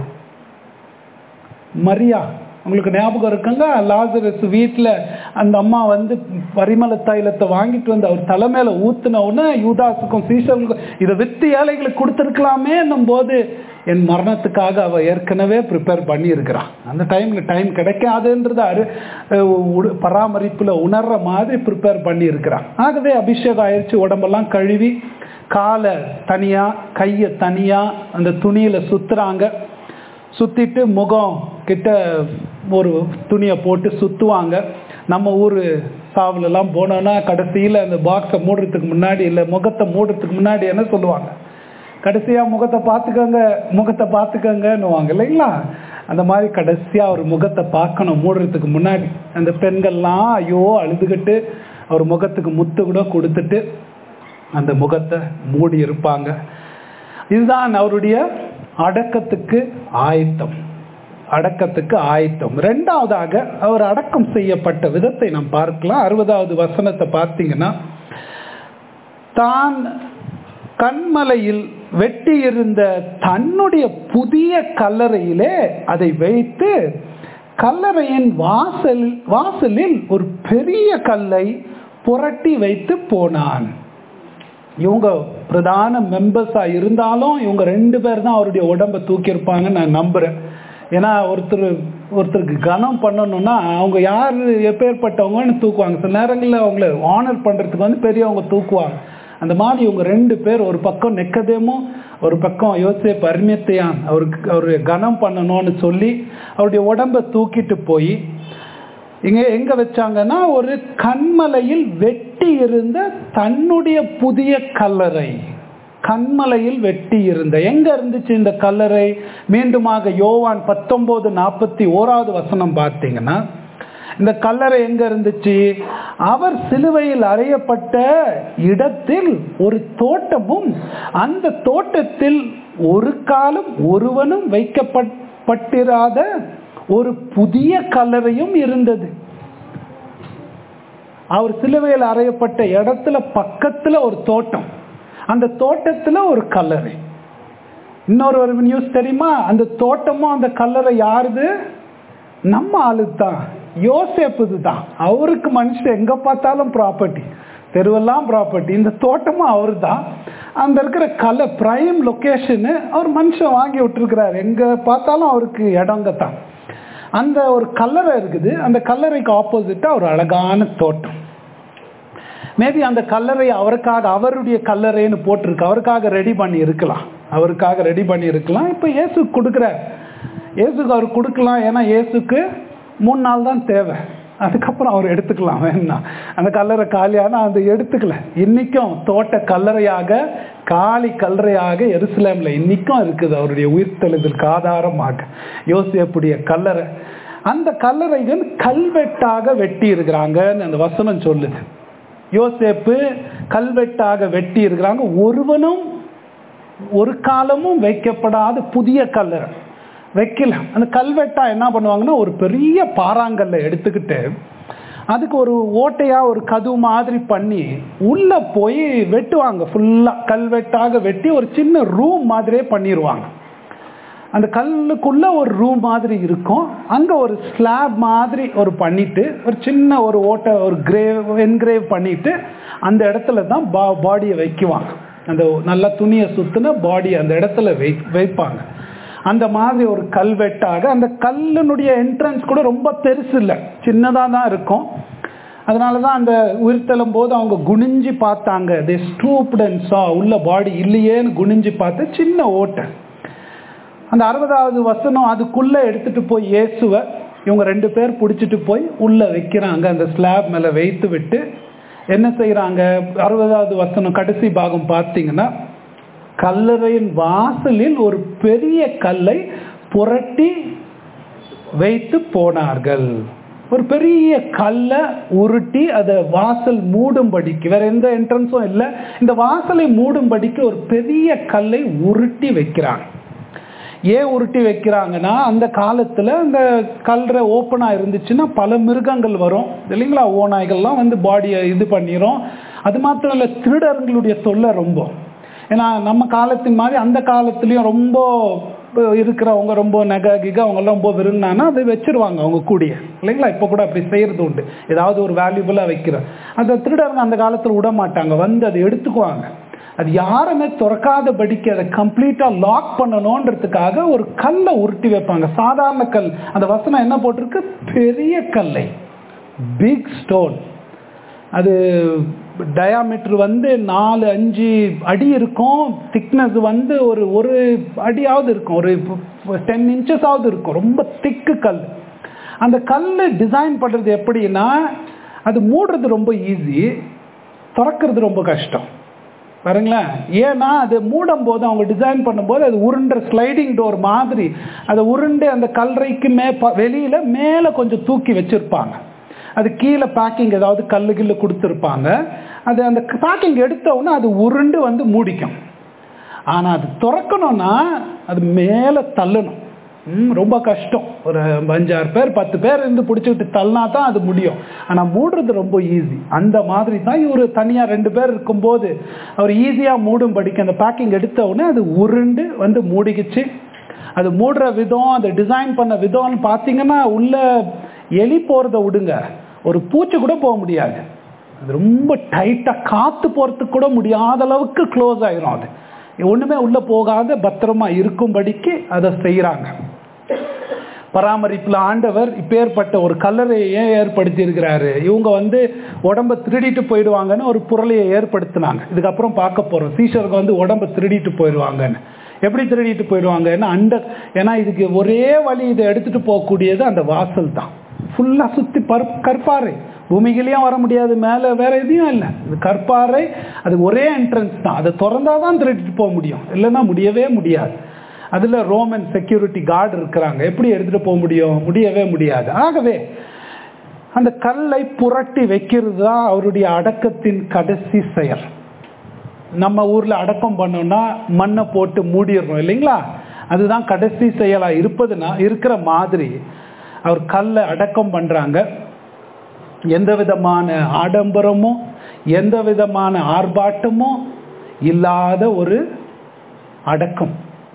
Speaker 1: மரியா உங்களுக்கு ஞாபகம் இருக்குங்க லாசரஸ் வீட்டில் அந்த அம்மா வந்து பரிமள தைலத்தை வாங்கிட்டு வந்து அவர் தலைமையில ஊத்துன உடனே யூதாஸுக்கும் சீசர்களுக்கும் இதை வித்து ஏழைகளுக்கு கொடுத்துருக்கலாமேன்னும் போது என் மரணத்துக்காக அவ ஏற்கனவே ப்ரிப்பேர் பண்ணியிருக்கிறான் அந்த டைமில் டைம் கிடைக்காதுன்றது அரு உ- பராமரிப்புல உணர்ற மாதிரி ப்ரிப்பேர் பண்ணியிருக்கிறான் ஆகவே அபிஷேகம் ஆயிடுச்சு உடம்பெல்லாம் கழுவி காலை தனியா கையை தனியா அந்த துணியில சுத்துறாங்க சுத்திட்டு முகம் கிட்ட ஒரு துணியை போட்டு சுத்துவாங்க நம்ம ஊர் சாவுலெல்லாம் போனோம்னா கடைசியில் அந்த பாக்ஸை மூடுறதுக்கு முன்னாடி இல்லை முகத்தை மூடுறதுக்கு முன்னாடி என்ன சொல்லுவாங்க கடைசியாக முகத்தை பார்த்துக்கோங்க முகத்தை பார்த்துக்கோங்கன்னுவாங்க இல்லைங்களா அந்த மாதிரி கடைசியாக ஒரு முகத்தை பார்க்கணும் மூடுறதுக்கு முன்னாடி அந்த பெண்கள்லாம் ஐயோ அழுதுகிட்டு அவர் முகத்துக்கு முத்து கூட கொடுத்துட்டு அந்த முகத்தை மூடி இருப்பாங்க இதுதான் அவருடைய அடக்கத்துக்கு ஆயத்தம் அடக்கத்துக்கு ஆயத்தம் ரெண்டாவதாக அவர் அடக்கம் செய்யப்பட்ட விதத்தை நாம் பார்க்கலாம் அறுபதாவது வசனத்தை பார்த்தீங்கன்னா தான் கண்மலையில் வெட்டியிருந்த தன்னுடைய புதிய கல்லறையிலே அதை வைத்து கல்லறையின் வாசல் வாசலில் ஒரு பெரிய கல்லை புரட்டி வைத்து போனான் இவங்க பிரதான மெம்பர்ஸா இருந்தாலும் இவங்க ரெண்டு பேர் தான் அவருடைய உடம்பை தூக்கியிருப்பாங்கன்னு நான் நம்புறேன் ஏன்னா ஒருத்தர் ஒருத்தருக்கு கனம் பண்ணணும்னா அவங்க யார் எப்பேற்பட்டவங்கன்னு தூக்குவாங்க சில நேரங்களில் அவங்கள ஆனர் பண்ணுறதுக்கு வந்து பெரியவங்க தூக்குவாங்க அந்த மாதிரி இவங்க ரெண்டு பேர் ஒரு பக்கம் நெக்கதேமும் ஒரு பக்கம் யோசேப் அருமியத்தையான் அவருக்கு அவர் கனம் பண்ணணும்னு சொல்லி அவருடைய உடம்பை தூக்கிட்டு போய் இங்க எங்க வச்சாங்கன்னா ஒரு கண்மலையில் வெட்டி இருந்த தன்னுடைய புதிய கல்லறை கண்மலையில் வெட்டி இருந்த எங்க இருந்துச்சு இந்த கல்லறை மீண்டுமாக யோவான் பத்தொன்பது நாற்பத்தி ஓராவது வசனம் பார்த்தீங்கன்னா இந்த கல்லறை எங்க இருந்துச்சு அவர் சிலுவையில் அறையப்பட்ட இடத்தில் ஒரு தோட்டமும் அந்த தோட்டத்தில் ஒரு காலம் ஒருவனும் வைக்கப்பட்டிராத ஒரு புதிய கல்லறையும் இருந்தது அவர் சிலுவையில் அறையப்பட்ட இடத்துல பக்கத்துல ஒரு தோட்டம் அந்த தோட்டத்துல ஒரு கல்லறை இன்னொரு ஒரு நியூஸ் தெரியுமா அந்த தோட்டமும் அந்த கல்லறை யாருது நம்ம ஆளு தான் யோசேப்புது தான் அவருக்கு மனுஷன் எங்க பார்த்தாலும் ப்ராப்பர்ட்டி தெருவெல்லாம் ப்ராப்பர்ட்டி இந்த தோட்டமும் அவர் தான் அந்த இருக்கிற கலை பிரைம் லொக்கேஷனு அவர் மனுஷன் வாங்கி விட்டுருக்கிறார் எங்க பார்த்தாலும் அவருக்கு இடங்க தான் அந்த ஒரு கல்லறை இருக்குது அந்த கல்லறைக்கு ஆப்போசிட்டா ஒரு அழகான தோட்டம் மேபி அந்த கல்லறை அவருக்காக அவருடைய கல்லறைன்னு போட்டிருக்கு அவருக்காக ரெடி பண்ணி இருக்கலாம் அவருக்காக ரெடி பண்ணி இருக்கலாம் இப்போ இயேசுக்கு கொடுக்குறார் இயேசுக்கு அவர் கொடுக்கலாம் ஏன்னா இயேசுக்கு மூணு நாள் தான் தேவை அதுக்கப்புறம் அவர் எடுத்துக்கலாம் வேணா அந்த கல்லறை காலியான அந்த எடுத்துக்கல இன்னைக்கும் தோட்ட கல்லறையாக காலி கல்லறையாக எருசலேம்ல இன்னைக்கும் இருக்குது அவருடைய உயிர்த்தெழுதலுக்கு ஆதாரமாக யோசியப்புடைய கல்லறை அந்த கல்லறைகள் கல்வெட்டாக வெட்டி இருக்கிறாங்கன்னு அந்த வசனம் சொல்லுது யோசேப்பு கல்வெட்டாக வெட்டி இருக்கிறாங்க ஒருவனும் ஒரு காலமும் வைக்கப்படாத புதிய கல்லறை வைக்கல அந்த கல்வெட்டா என்ன பண்ணுவாங்கன்னா ஒரு பெரிய பாறாங்கல்ல எடுத்துக்கிட்டு அதுக்கு ஒரு ஓட்டையா ஒரு கதவு மாதிரி பண்ணி உள்ள போய் வெட்டுவாங்க ஃபுல்லா கல்வெட்டாக வெட்டி ஒரு சின்ன ரூம் மாதிரியே பண்ணிடுவாங்க அந்த கல்லுக்குள்ள ஒரு ரூம் மாதிரி இருக்கும் அங்க ஒரு ஸ்லாப் மாதிரி ஒரு பண்ணிட்டு ஒரு சின்ன ஒரு ஓட்டை ஒரு கிரேவ் என்கிரேவ் பண்ணிட்டு அந்த இடத்துல தான் பா பாடியை வைக்குவாங்க அந்த நல்ல துணியை சுத்தின பாடி அந்த இடத்துல வை வைப்பாங்க அந்த மாதிரி ஒரு கல்வெட்டாக அந்த கல்லினுடைய என்ட்ரன்ஸ் கூட ரொம்ப பெருசு இல்லை சின்னதாக தான் இருக்கும் அதனால தான் அந்த உயிர்த்தெழும் போது அவங்க குனிஞ்சு பார்த்தாங்க தே ஸ்டூப்டன்ஸா உள்ள பாடி இல்லையேன்னு குனிஞ்சு பார்த்து சின்ன ஓட்டை அந்த அறுபதாவது வசனம் அதுக்குள்ள எடுத்துட்டு போய் இயேசுவ இவங்க ரெண்டு பேர் பிடிச்சிட்டு போய் உள்ள வைக்கிறாங்க அந்த ஸ்லாப் மேல வைத்து விட்டு என்ன செய்யறாங்க அறுபதாவது வசனம் கடைசி பாகம் பார்த்தீங்கன்னா கல்லறையின் வாசலில் ஒரு பெரிய கல்லை புரட்டி வைத்து போனார்கள் ஒரு பெரிய கல்லை உருட்டி அதை வாசல் மூடும்படிக்கு வேற எந்த என்ட்ரன்ஸும் இல்லை இந்த வாசலை மூடும்படிக்கு ஒரு பெரிய கல்லை உருட்டி வைக்கிறாங்க ஏன் உருட்டி வைக்கிறாங்கன்னா அந்த காலத்தில் அந்த கல்ற ஓப்பனாக இருந்துச்சுன்னா பல மிருகங்கள் வரும் இல்லைங்களா ஓநாய்கள்லாம் வந்து பாடியை இது பண்ணிடும் அது மாத்திரம் இல்லை திருடர்களுடைய தொல்லை ரொம்ப ஏன்னா நம்ம காலத்தின் மாதிரி அந்த காலத்துலேயும் ரொம்ப இருக்கிறவங்க ரொம்ப நகை கிக அவங்கெல்லாம் ரொம்ப விரும்பினாங்கன்னா அதை வச்சிருவாங்க அவங்க கூடிய இல்லைங்களா இப்போ கூட அப்படி செய்கிறது உண்டு ஏதாவது ஒரு வேல்யூபுளாக வைக்கிற அந்த திருடருங்க அந்த காலத்தில் விட மாட்டாங்க வந்து அதை எடுத்துக்குவாங்க அது யாருமே திறக்காதபடிக்கு அதை கம்ப்ளீட்டாக லாக் பண்ணணுன்றதுக்காக ஒரு கல்லை உருட்டி வைப்பாங்க சாதாரண கல் அந்த வசனம் என்ன போட்டிருக்கு பெரிய கல்லை பிக் ஸ்டோன் அது டயாமீட்டர் வந்து நாலு அஞ்சு அடி இருக்கும் திக்னஸ் வந்து ஒரு ஒரு அடியாவது இருக்கும் ஒரு டென் இன்ச்சஸாவது இருக்கும் ரொம்ப திக்கு கல் அந்த கல் டிசைன் பண்ணுறது எப்படின்னா அது மூடுறது ரொம்ப ஈஸி திறக்கிறது ரொம்ப கஷ்டம் பாருங்களேன் ஏன்னா அது மூடும் போது அவங்க டிசைன் பண்ணும்போது அது உருண்ட ஸ்லைடிங் டோர் மாதிரி அதை உருண்டு அந்த கல்லறைக்கு மே வெளியில மேலே கொஞ்சம் தூக்கி வச்சிருப்பாங்க அது கீழே பேக்கிங் ஏதாவது கல்லு கில்லு கொடுத்துருப்பாங்க அது அந்த பேக்கிங் எடுத்தவுடனே அது உருண்டு வந்து மூடிக்கும் ஆனால் அது திறக்கணும்னா அது மேலே தள்ளணும் ம் ரொம்ப கஷ்டம் ஒரு அஞ்சாறு பேர் பத்து பேர் இருந்து பிடிச்சிக்கிட்டு தள்ளினா தான் அது முடியும் ஆனால் மூடுறது ரொம்ப ஈஸி அந்த மாதிரி தான் இவர் தனியாக ரெண்டு பேர் இருக்கும்போது அவர் ஈஸியாக மூடும்படிக்கு அந்த பேக்கிங் எடுத்த உடனே அது உருண்டு வந்து மூடிக்கிச்சு அது மூடுற விதம் அதை டிசைன் பண்ண விதம்னு பார்த்தீங்கன்னா உள்ள எலி போகிறத விடுங்க ஒரு பூச்சி கூட போக முடியாது அது ரொம்ப டைட்டாக காற்று போகிறதுக்கு கூட முடியாத அளவுக்கு க்ளோஸ் ஆயிரும் அது ஒன்றுமே உள்ளே போகாத பத்திரமா இருக்கும்படிக்கு அதை செய்கிறாங்க பராமரிப்பில் ஆண்டவர் இப்பேற்பட்ட ஒரு கல்லறையை ஏன் ஏற்படுத்தி இருக்கிறாரு இவங்க வந்து உடம்ப திருடிட்டு போயிடுவாங்கன்னு ஒரு பொருளையை ஏற்படுத்தினாங்க இதுக்கப்புறம் பார்க்க போகிறோம் சீஷருக்கு வந்து உடம்ப திருடிட்டு போயிடுவாங்கன்னு எப்படி திருடிட்டு போயிடுவாங்கன்னா அண்ட ஏன்னா இதுக்கு ஒரே வழி இதை எடுத்துகிட்டு போகக்கூடியது அந்த வாசல் தான் ஃபுல்லாக சுற்றி பரு கற்பாறை பூமிகிலையும் வர முடியாது மேலே வேற எதையும் இல்லை இது கற்பாறை அது ஒரே என்ட்ரன்ஸ் தான் அதை திறந்தாதான் தான் திருடிட்டு போக முடியும் இல்லைன்னா முடியவே முடியாது அதில் ரோமன் செக்யூரிட்டி கார்டு இருக்கிறாங்க எப்படி எடுத்துகிட்டு போக முடியும் முடியவே முடியாது ஆகவே அந்த கல்லை புரட்டி வைக்கிறது தான் அவருடைய அடக்கத்தின் கடைசி செயல் நம்ம ஊரில் அடக்கம் பண்ணோம்னா மண்ணை போட்டு மூடிடுறோம் இல்லைங்களா அதுதான் கடைசி செயலாக இருப்பதுனா இருக்கிற மாதிரி அவர் கல்லை அடக்கம் பண்ணுறாங்க எந்த விதமான ஆடம்பரமோ எந்த விதமான ஆர்ப்பாட்டமோ இல்லாத ஒரு அடக்கம்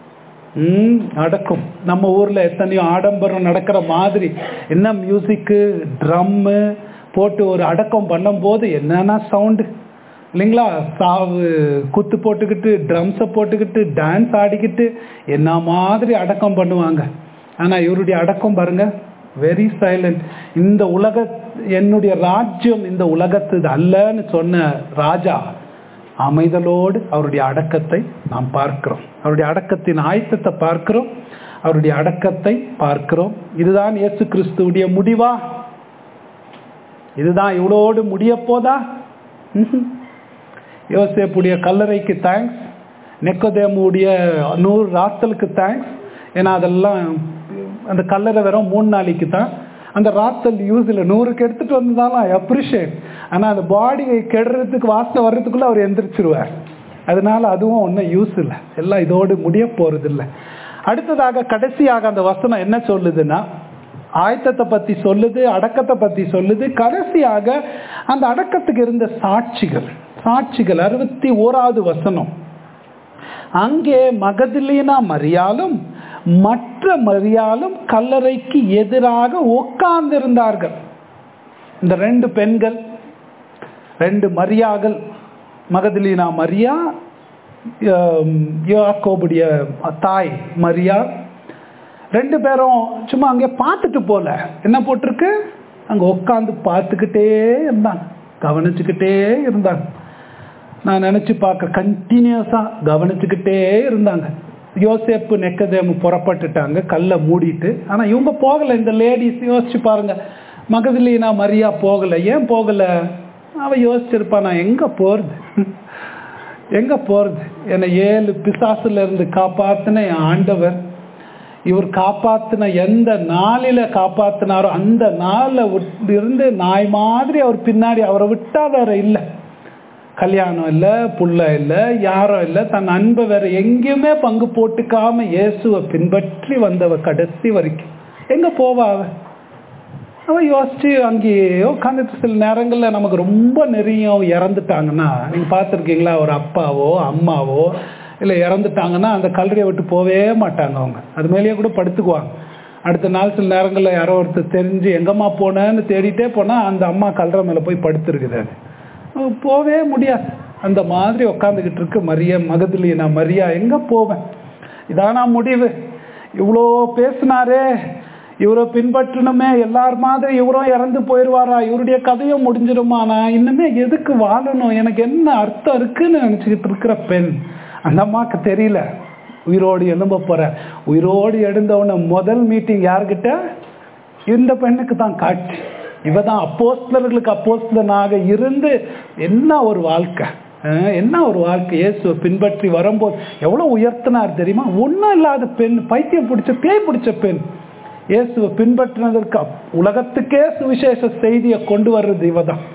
Speaker 1: ம் அடக்கம் நம்ம ஊரில் எத்தனையோ ஆடம்பரம் நடக்கிற மாதிரி என்ன மியூசிக்கு ட்ரம்மு போட்டு ஒரு அடக்கம் பண்ணும்போது என்னென்ன சவுண்டு இல்லைங்களா சாவு குத்து போட்டுக்கிட்டு ட்ரம்ஸை போட்டுக்கிட்டு டான்ஸ் ஆடிக்கிட்டு என்ன மாதிரி அடக்கம் பண்ணுவாங்க ஆனால் இவருடைய அடக்கம் பாருங்க வெரி சைலண்ட் இந்த உலக என்னுடைய ராஜ்யம் இந்த உலகத்து அல்லன்னு சொன்ன ராஜா அமைதலோடு அவருடைய அடக்கத்தை நாம் பார்க்கிறோம் அவருடைய அடக்கத்தின் ஆயத்தத்தை பார்க்கிறோம் அவருடைய அடக்கத்தை பார்க்கிறோம் இதுதான் இயேசு கிறிஸ்துவுடைய முடிவா இதுதான் இவ்வளோடு முடிய போதா யோசேப்புடைய கல்லறைக்கு தேங்க்ஸ் நெக்கோதேமுடைய நூறு ராத்தலுக்கு தேங்க்ஸ் ஏன்னா அதெல்லாம் அந்த கல்லறை வெறும் மூணு நாளைக்கு தான் அந்த ராத்தல் யூஸ் இல்லை நூறுக்கு எடுத்துகிட்டு வந்ததாலும் ஐ அப்ரிஷியேட் ஆனால் அந்த பாடியை கெடுறதுக்கு வாசனை வர்றதுக்குள்ளே அவர் எந்திரிச்சிருவார் அதனால அதுவும் ஒன்றும் யூஸ் இல்லை எல்லாம் இதோடு முடிய போகிறது இல்லை அடுத்ததாக கடைசியாக அந்த வசனம் என்ன சொல்லுதுன்னா ஆயத்தத்தை பற்றி சொல்லுது அடக்கத்தை பற்றி சொல்லுது கடைசியாக அந்த அடக்கத்துக்கு இருந்த சாட்சிகள் சாட்சிகள் அறுபத்தி ஓராவது வசனம் அங்கே மகதிலீனா மரியாலும் மற்ற மரியாலும் கல்லறைக்கு எதிராக உட்கார்ந்திருந்தார்கள் இந்த ரெண்டு பெண்கள் ரெண்டு மரியாகள் மகதலினா மரியா யாக்கோபுடைய தாய் மரியா ரெண்டு பேரும் சும்மா அங்கே பார்த்துட்டு போல என்ன போட்டிருக்கு அங்கே உட்காந்து பார்த்துக்கிட்டே இருந்தாங்க கவனிச்சுக்கிட்டே இருந்தாங்க நான் நினச்சி பார்க்க கண்டினியூஸாக கவனிச்சுக்கிட்டே இருந்தாங்க யோசேப்பு நெக்கதேமு புறப்பட்டுட்டாங்க கல்லை மூடிட்டு ஆனால் இவங்க போகலை இந்த லேடிஸ் யோசிச்சு பாருங்க மகதிலீனா மரியா போகலை ஏன் போகலை அவன் யோசிச்சிருப்பா நான் எங்கே போகிறது எங்கே போகிறது என்னை ஏழு பிசாசுல இருந்து காப்பாற்றின என் ஆண்டவர் இவர் காப்பாத்தின எந்த நாளில காப்பாத்தினாரோ அந்த நாளில் இருந்து நாய் மாதிரி அவர் பின்னாடி அவரை விட்டா வேற இல்லை கல்யாணம் இல்லை புள்ள இல்லை யாரும் இல்லை தன் அன்பை வேற எங்கேயுமே பங்கு போட்டுக்காம இயேசுவை பின்பற்றி வந்தவ கடைசி வரைக்கும் எங்க போவா அவ அவ யோசிச்சு அங்கேயே உட்காந்துட்டு சில நேரங்களில் நமக்கு ரொம்ப நெறியும் இறந்துட்டாங்கன்னா நீங்கள் பார்த்துருக்கீங்களா ஒரு அப்பாவோ அம்மாவோ இல்லை இறந்துட்டாங்கன்னா அந்த கல்லறையை விட்டு போவே மாட்டாங்க அவங்க அது மேலேயே கூட படுத்துக்குவாங்க அடுத்த நாள் சில நேரங்களில் யாரோ ஒருத்தர் தெரிஞ்சு எங்கம்மா போனேன்னு தேடிட்டே போனால் அந்த அம்மா கல்லறை மேலே போய் படுத்துருக்குது அது போவே முடியாது அந்த மாதிரி உட்காந்துக்கிட்டு இருக்கு மரிய மகதுலி நான் மரியா எங்கே போவேன் இதானா முடிவு இவ்வளோ பேசினாரே இவரை பின்பற்றணுமே எல்லார் மாதிரி இவரும் இறந்து போயிடுவாரா இவருடைய கதையும் முடிஞ்சிருமா நான் இன்னுமே எதுக்கு வாழணும் எனக்கு என்ன அர்த்தம் இருக்குன்னு நினச்சிக்கிட்டு இருக்கிற பெண் அந்த அம்மாவுக்கு தெரியல உயிரோடு எழும்ப போற உயிரோடு எழுந்தவன முதல் மீட்டிங் யார்கிட்ட இந்த பெண்ணுக்கு தான் காட்சி இவ தான் அப்போஸ்தலர்களுக்கு அப்போஸ்தலனாக இருந்து என்ன ஒரு வாழ்க்கை என்ன ஒரு வாழ்க்கை இயேசுவை பின்பற்றி வரும்போது எவ்வளோ உயர்த்தினார் தெரியுமா ஒன்றும் இல்லாத பெண் பைத்தியம் பிடிச்ச பேய் பிடிச்ச பெண் இயேசுவை பின்பற்றினதற்கு உலகத்துக்கே சுவிசேஷ செய்தியை கொண்டு வர்றது இவ தான்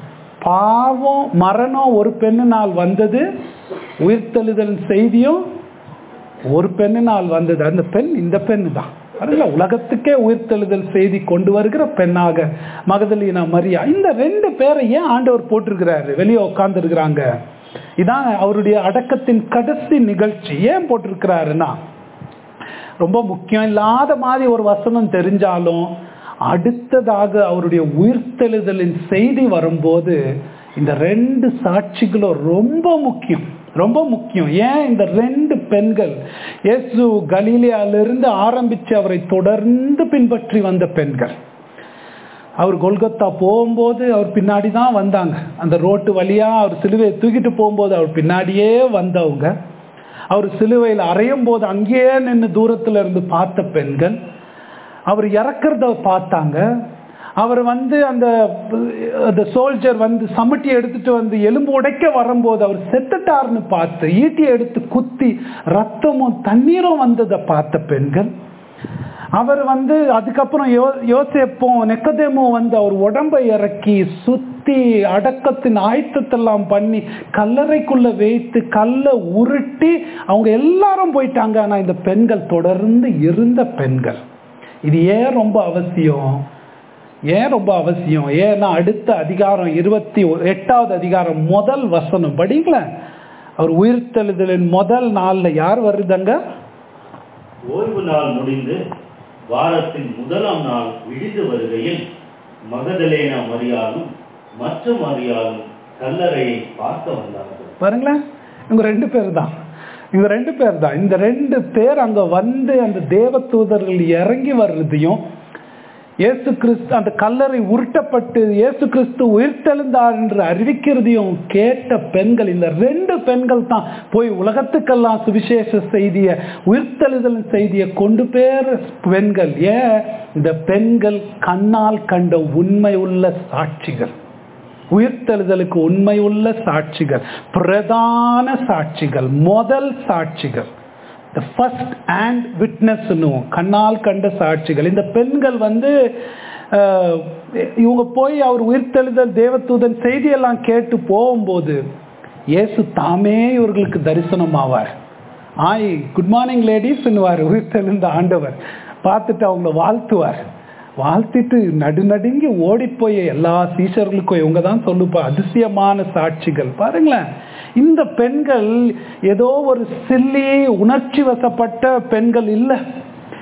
Speaker 1: பாவம் மரணம் ஒரு பெண்ணினால் வந்தது உயிர்த்தெழுதல் செய்தியும் ஒரு பெண்ணினால் வந்தது அந்த பெண் இந்த பெண் தான் அதுல உலகத்துக்கே உயிர்த்தெழுதல் செய்தி கொண்டு வருகிற பெண்ணாக மகதலினா மரியா இந்த ரெண்டு பேரை ஏன் ஆண்டவர் போட்டிருக்கிறாரு வெளியே உட்கார்ந்து இருக்கிறாங்க இதான் அவருடைய அடக்கத்தின் கடைசி நிகழ்ச்சி ஏன் போட்டிருக்கிறாருன்னா ரொம்ப முக்கியம் இல்லாத மாதிரி ஒரு வசனம் தெரிஞ்சாலும் அடுத்ததாக அவருடைய உயிர்த்தெழுதலின் செய்தி வரும்போது இந்த ரெண்டு சாட்சிகளும் ரொம்ப முக்கியம் ரொம்ப முக்கியம் ஏன் இந்த ரெண்டு பெண்கள் இயேசு கலீலியாலிருந்து ஆரம்பித்து அவரை தொடர்ந்து பின்பற்றி வந்த பெண்கள் அவர் கொல்கத்தா போகும்போது அவர் பின்னாடி தான் வந்தாங்க அந்த ரோட்டு வழியாக அவர் சிலுவையை தூக்கிட்டு போகும்போது அவர் பின்னாடியே வந்தவங்க அவர் சிலுவையில் அறையும் போது அங்கேயே நின்று தூரத்தில் இருந்து பார்த்த பெண்கள் அவர் இறக்கிறத பார்த்தாங்க அவர் வந்து அந்த அந்த சோல்ஜர் வந்து சமட்டி எடுத்துட்டு வந்து எலும்பு உடைக்க வரும்போது அவர் செத்துட்டார்னு பார்த்து ஈட்டியை எடுத்து குத்தி ரத்தமும் தண்ணீரும் வந்ததை பார்த்த பெண்கள் அவர் வந்து அதுக்கப்புறம் யோ யோசேப்பும் நெக்கதேமும் வந்து அவர் உடம்பை இறக்கி சுத்தி அடக்கத்தின் ஆயத்தத்தெல்லாம் பண்ணி கல்லறைக்குள்ள வைத்து கல்லை உருட்டி அவங்க எல்லாரும் போயிட்டாங்க ஆனா இந்த பெண்கள் தொடர்ந்து இருந்த பெண்கள் இது ஏன் ரொம்ப அவசியம் ஏன் ரொம்ப அவசியம் ஏன்னா அடுத்த அதிகாரம் இருபத்தி எட்டாவது அதிகாரம் முதல் வசனம் படிங்களேன் அவர் உயிர்த்தெழுதலின் முதல் நாள்ல யார் வருதுங்க
Speaker 3: ஓய்வு நாள் முடிந்து வாரத்தின் முதலாம் நாள் விடிந்து வருகையில் மகதலேனா மரியாலும் மற்ற மரியாலும் கல்லறையை பார்க்க வந்தார்கள்
Speaker 1: பாருங்களேன் இவங்க ரெண்டு பேர் தான் இவங்க ரெண்டு பேர் தான் இந்த ரெண்டு பேர் அங்க வந்து அந்த தேவ தூதர்கள் இறங்கி வர்றதையும் இயேசு கிறிஸ்து அந்த கல்லறை உருட்டப்பட்டு இயேசு கிறிஸ்து உயிர்த்தெழுந்தார் என்று அறிவிக்கிறதையும் கேட்ட பெண்கள் இந்த ரெண்டு பெண்கள் தான் போய் உலகத்துக்கெல்லாம் சுவிசேஷ செய்திய உயிர்த்தெழுதல் செய்தியை கொண்டு பேர் பெண்கள் ஏன் இந்த பெண்கள் கண்ணால் கண்ட உண்மை உள்ள சாட்சிகள் உயிர்த்தெழுதலுக்கு உண்மை உள்ள சாட்சிகள் பிரதான சாட்சிகள் முதல் சாட்சிகள் த ஃபர்ஸ்ட் அண்ட் விட்னஸ் கண்ணால் கண்ட சாட்சிகள் இந்த பெண்கள் வந்து இவங்க போய் அவர் உயிர்த்தெழுதல் தேவதூதன் செய்தியெல்லாம் கேட்டு போகும்போது இயேசு தாமே இவர்களுக்கு தரிசனம் ஆவார் ஆய் குட் மார்னிங் லேடிஸ்ன்னுவார் உயிர்த்தெழுந்த ஆண்டவர் பார்த்துட்டு அவங்கள வாழ்த்துவார் வாழ்த்திட்டு நடுநடுங்கி ஓடி போய் எல்லா சீஷர்களுக்கும் இவங்க தான் சொல்லுப்பா அதிசயமான சாட்சிகள் பாருங்களேன் இந்த பெண்கள் ஏதோ ஒரு சில்லி உணர்ச்சி வசப்பட்ட பெண்கள் இல்லை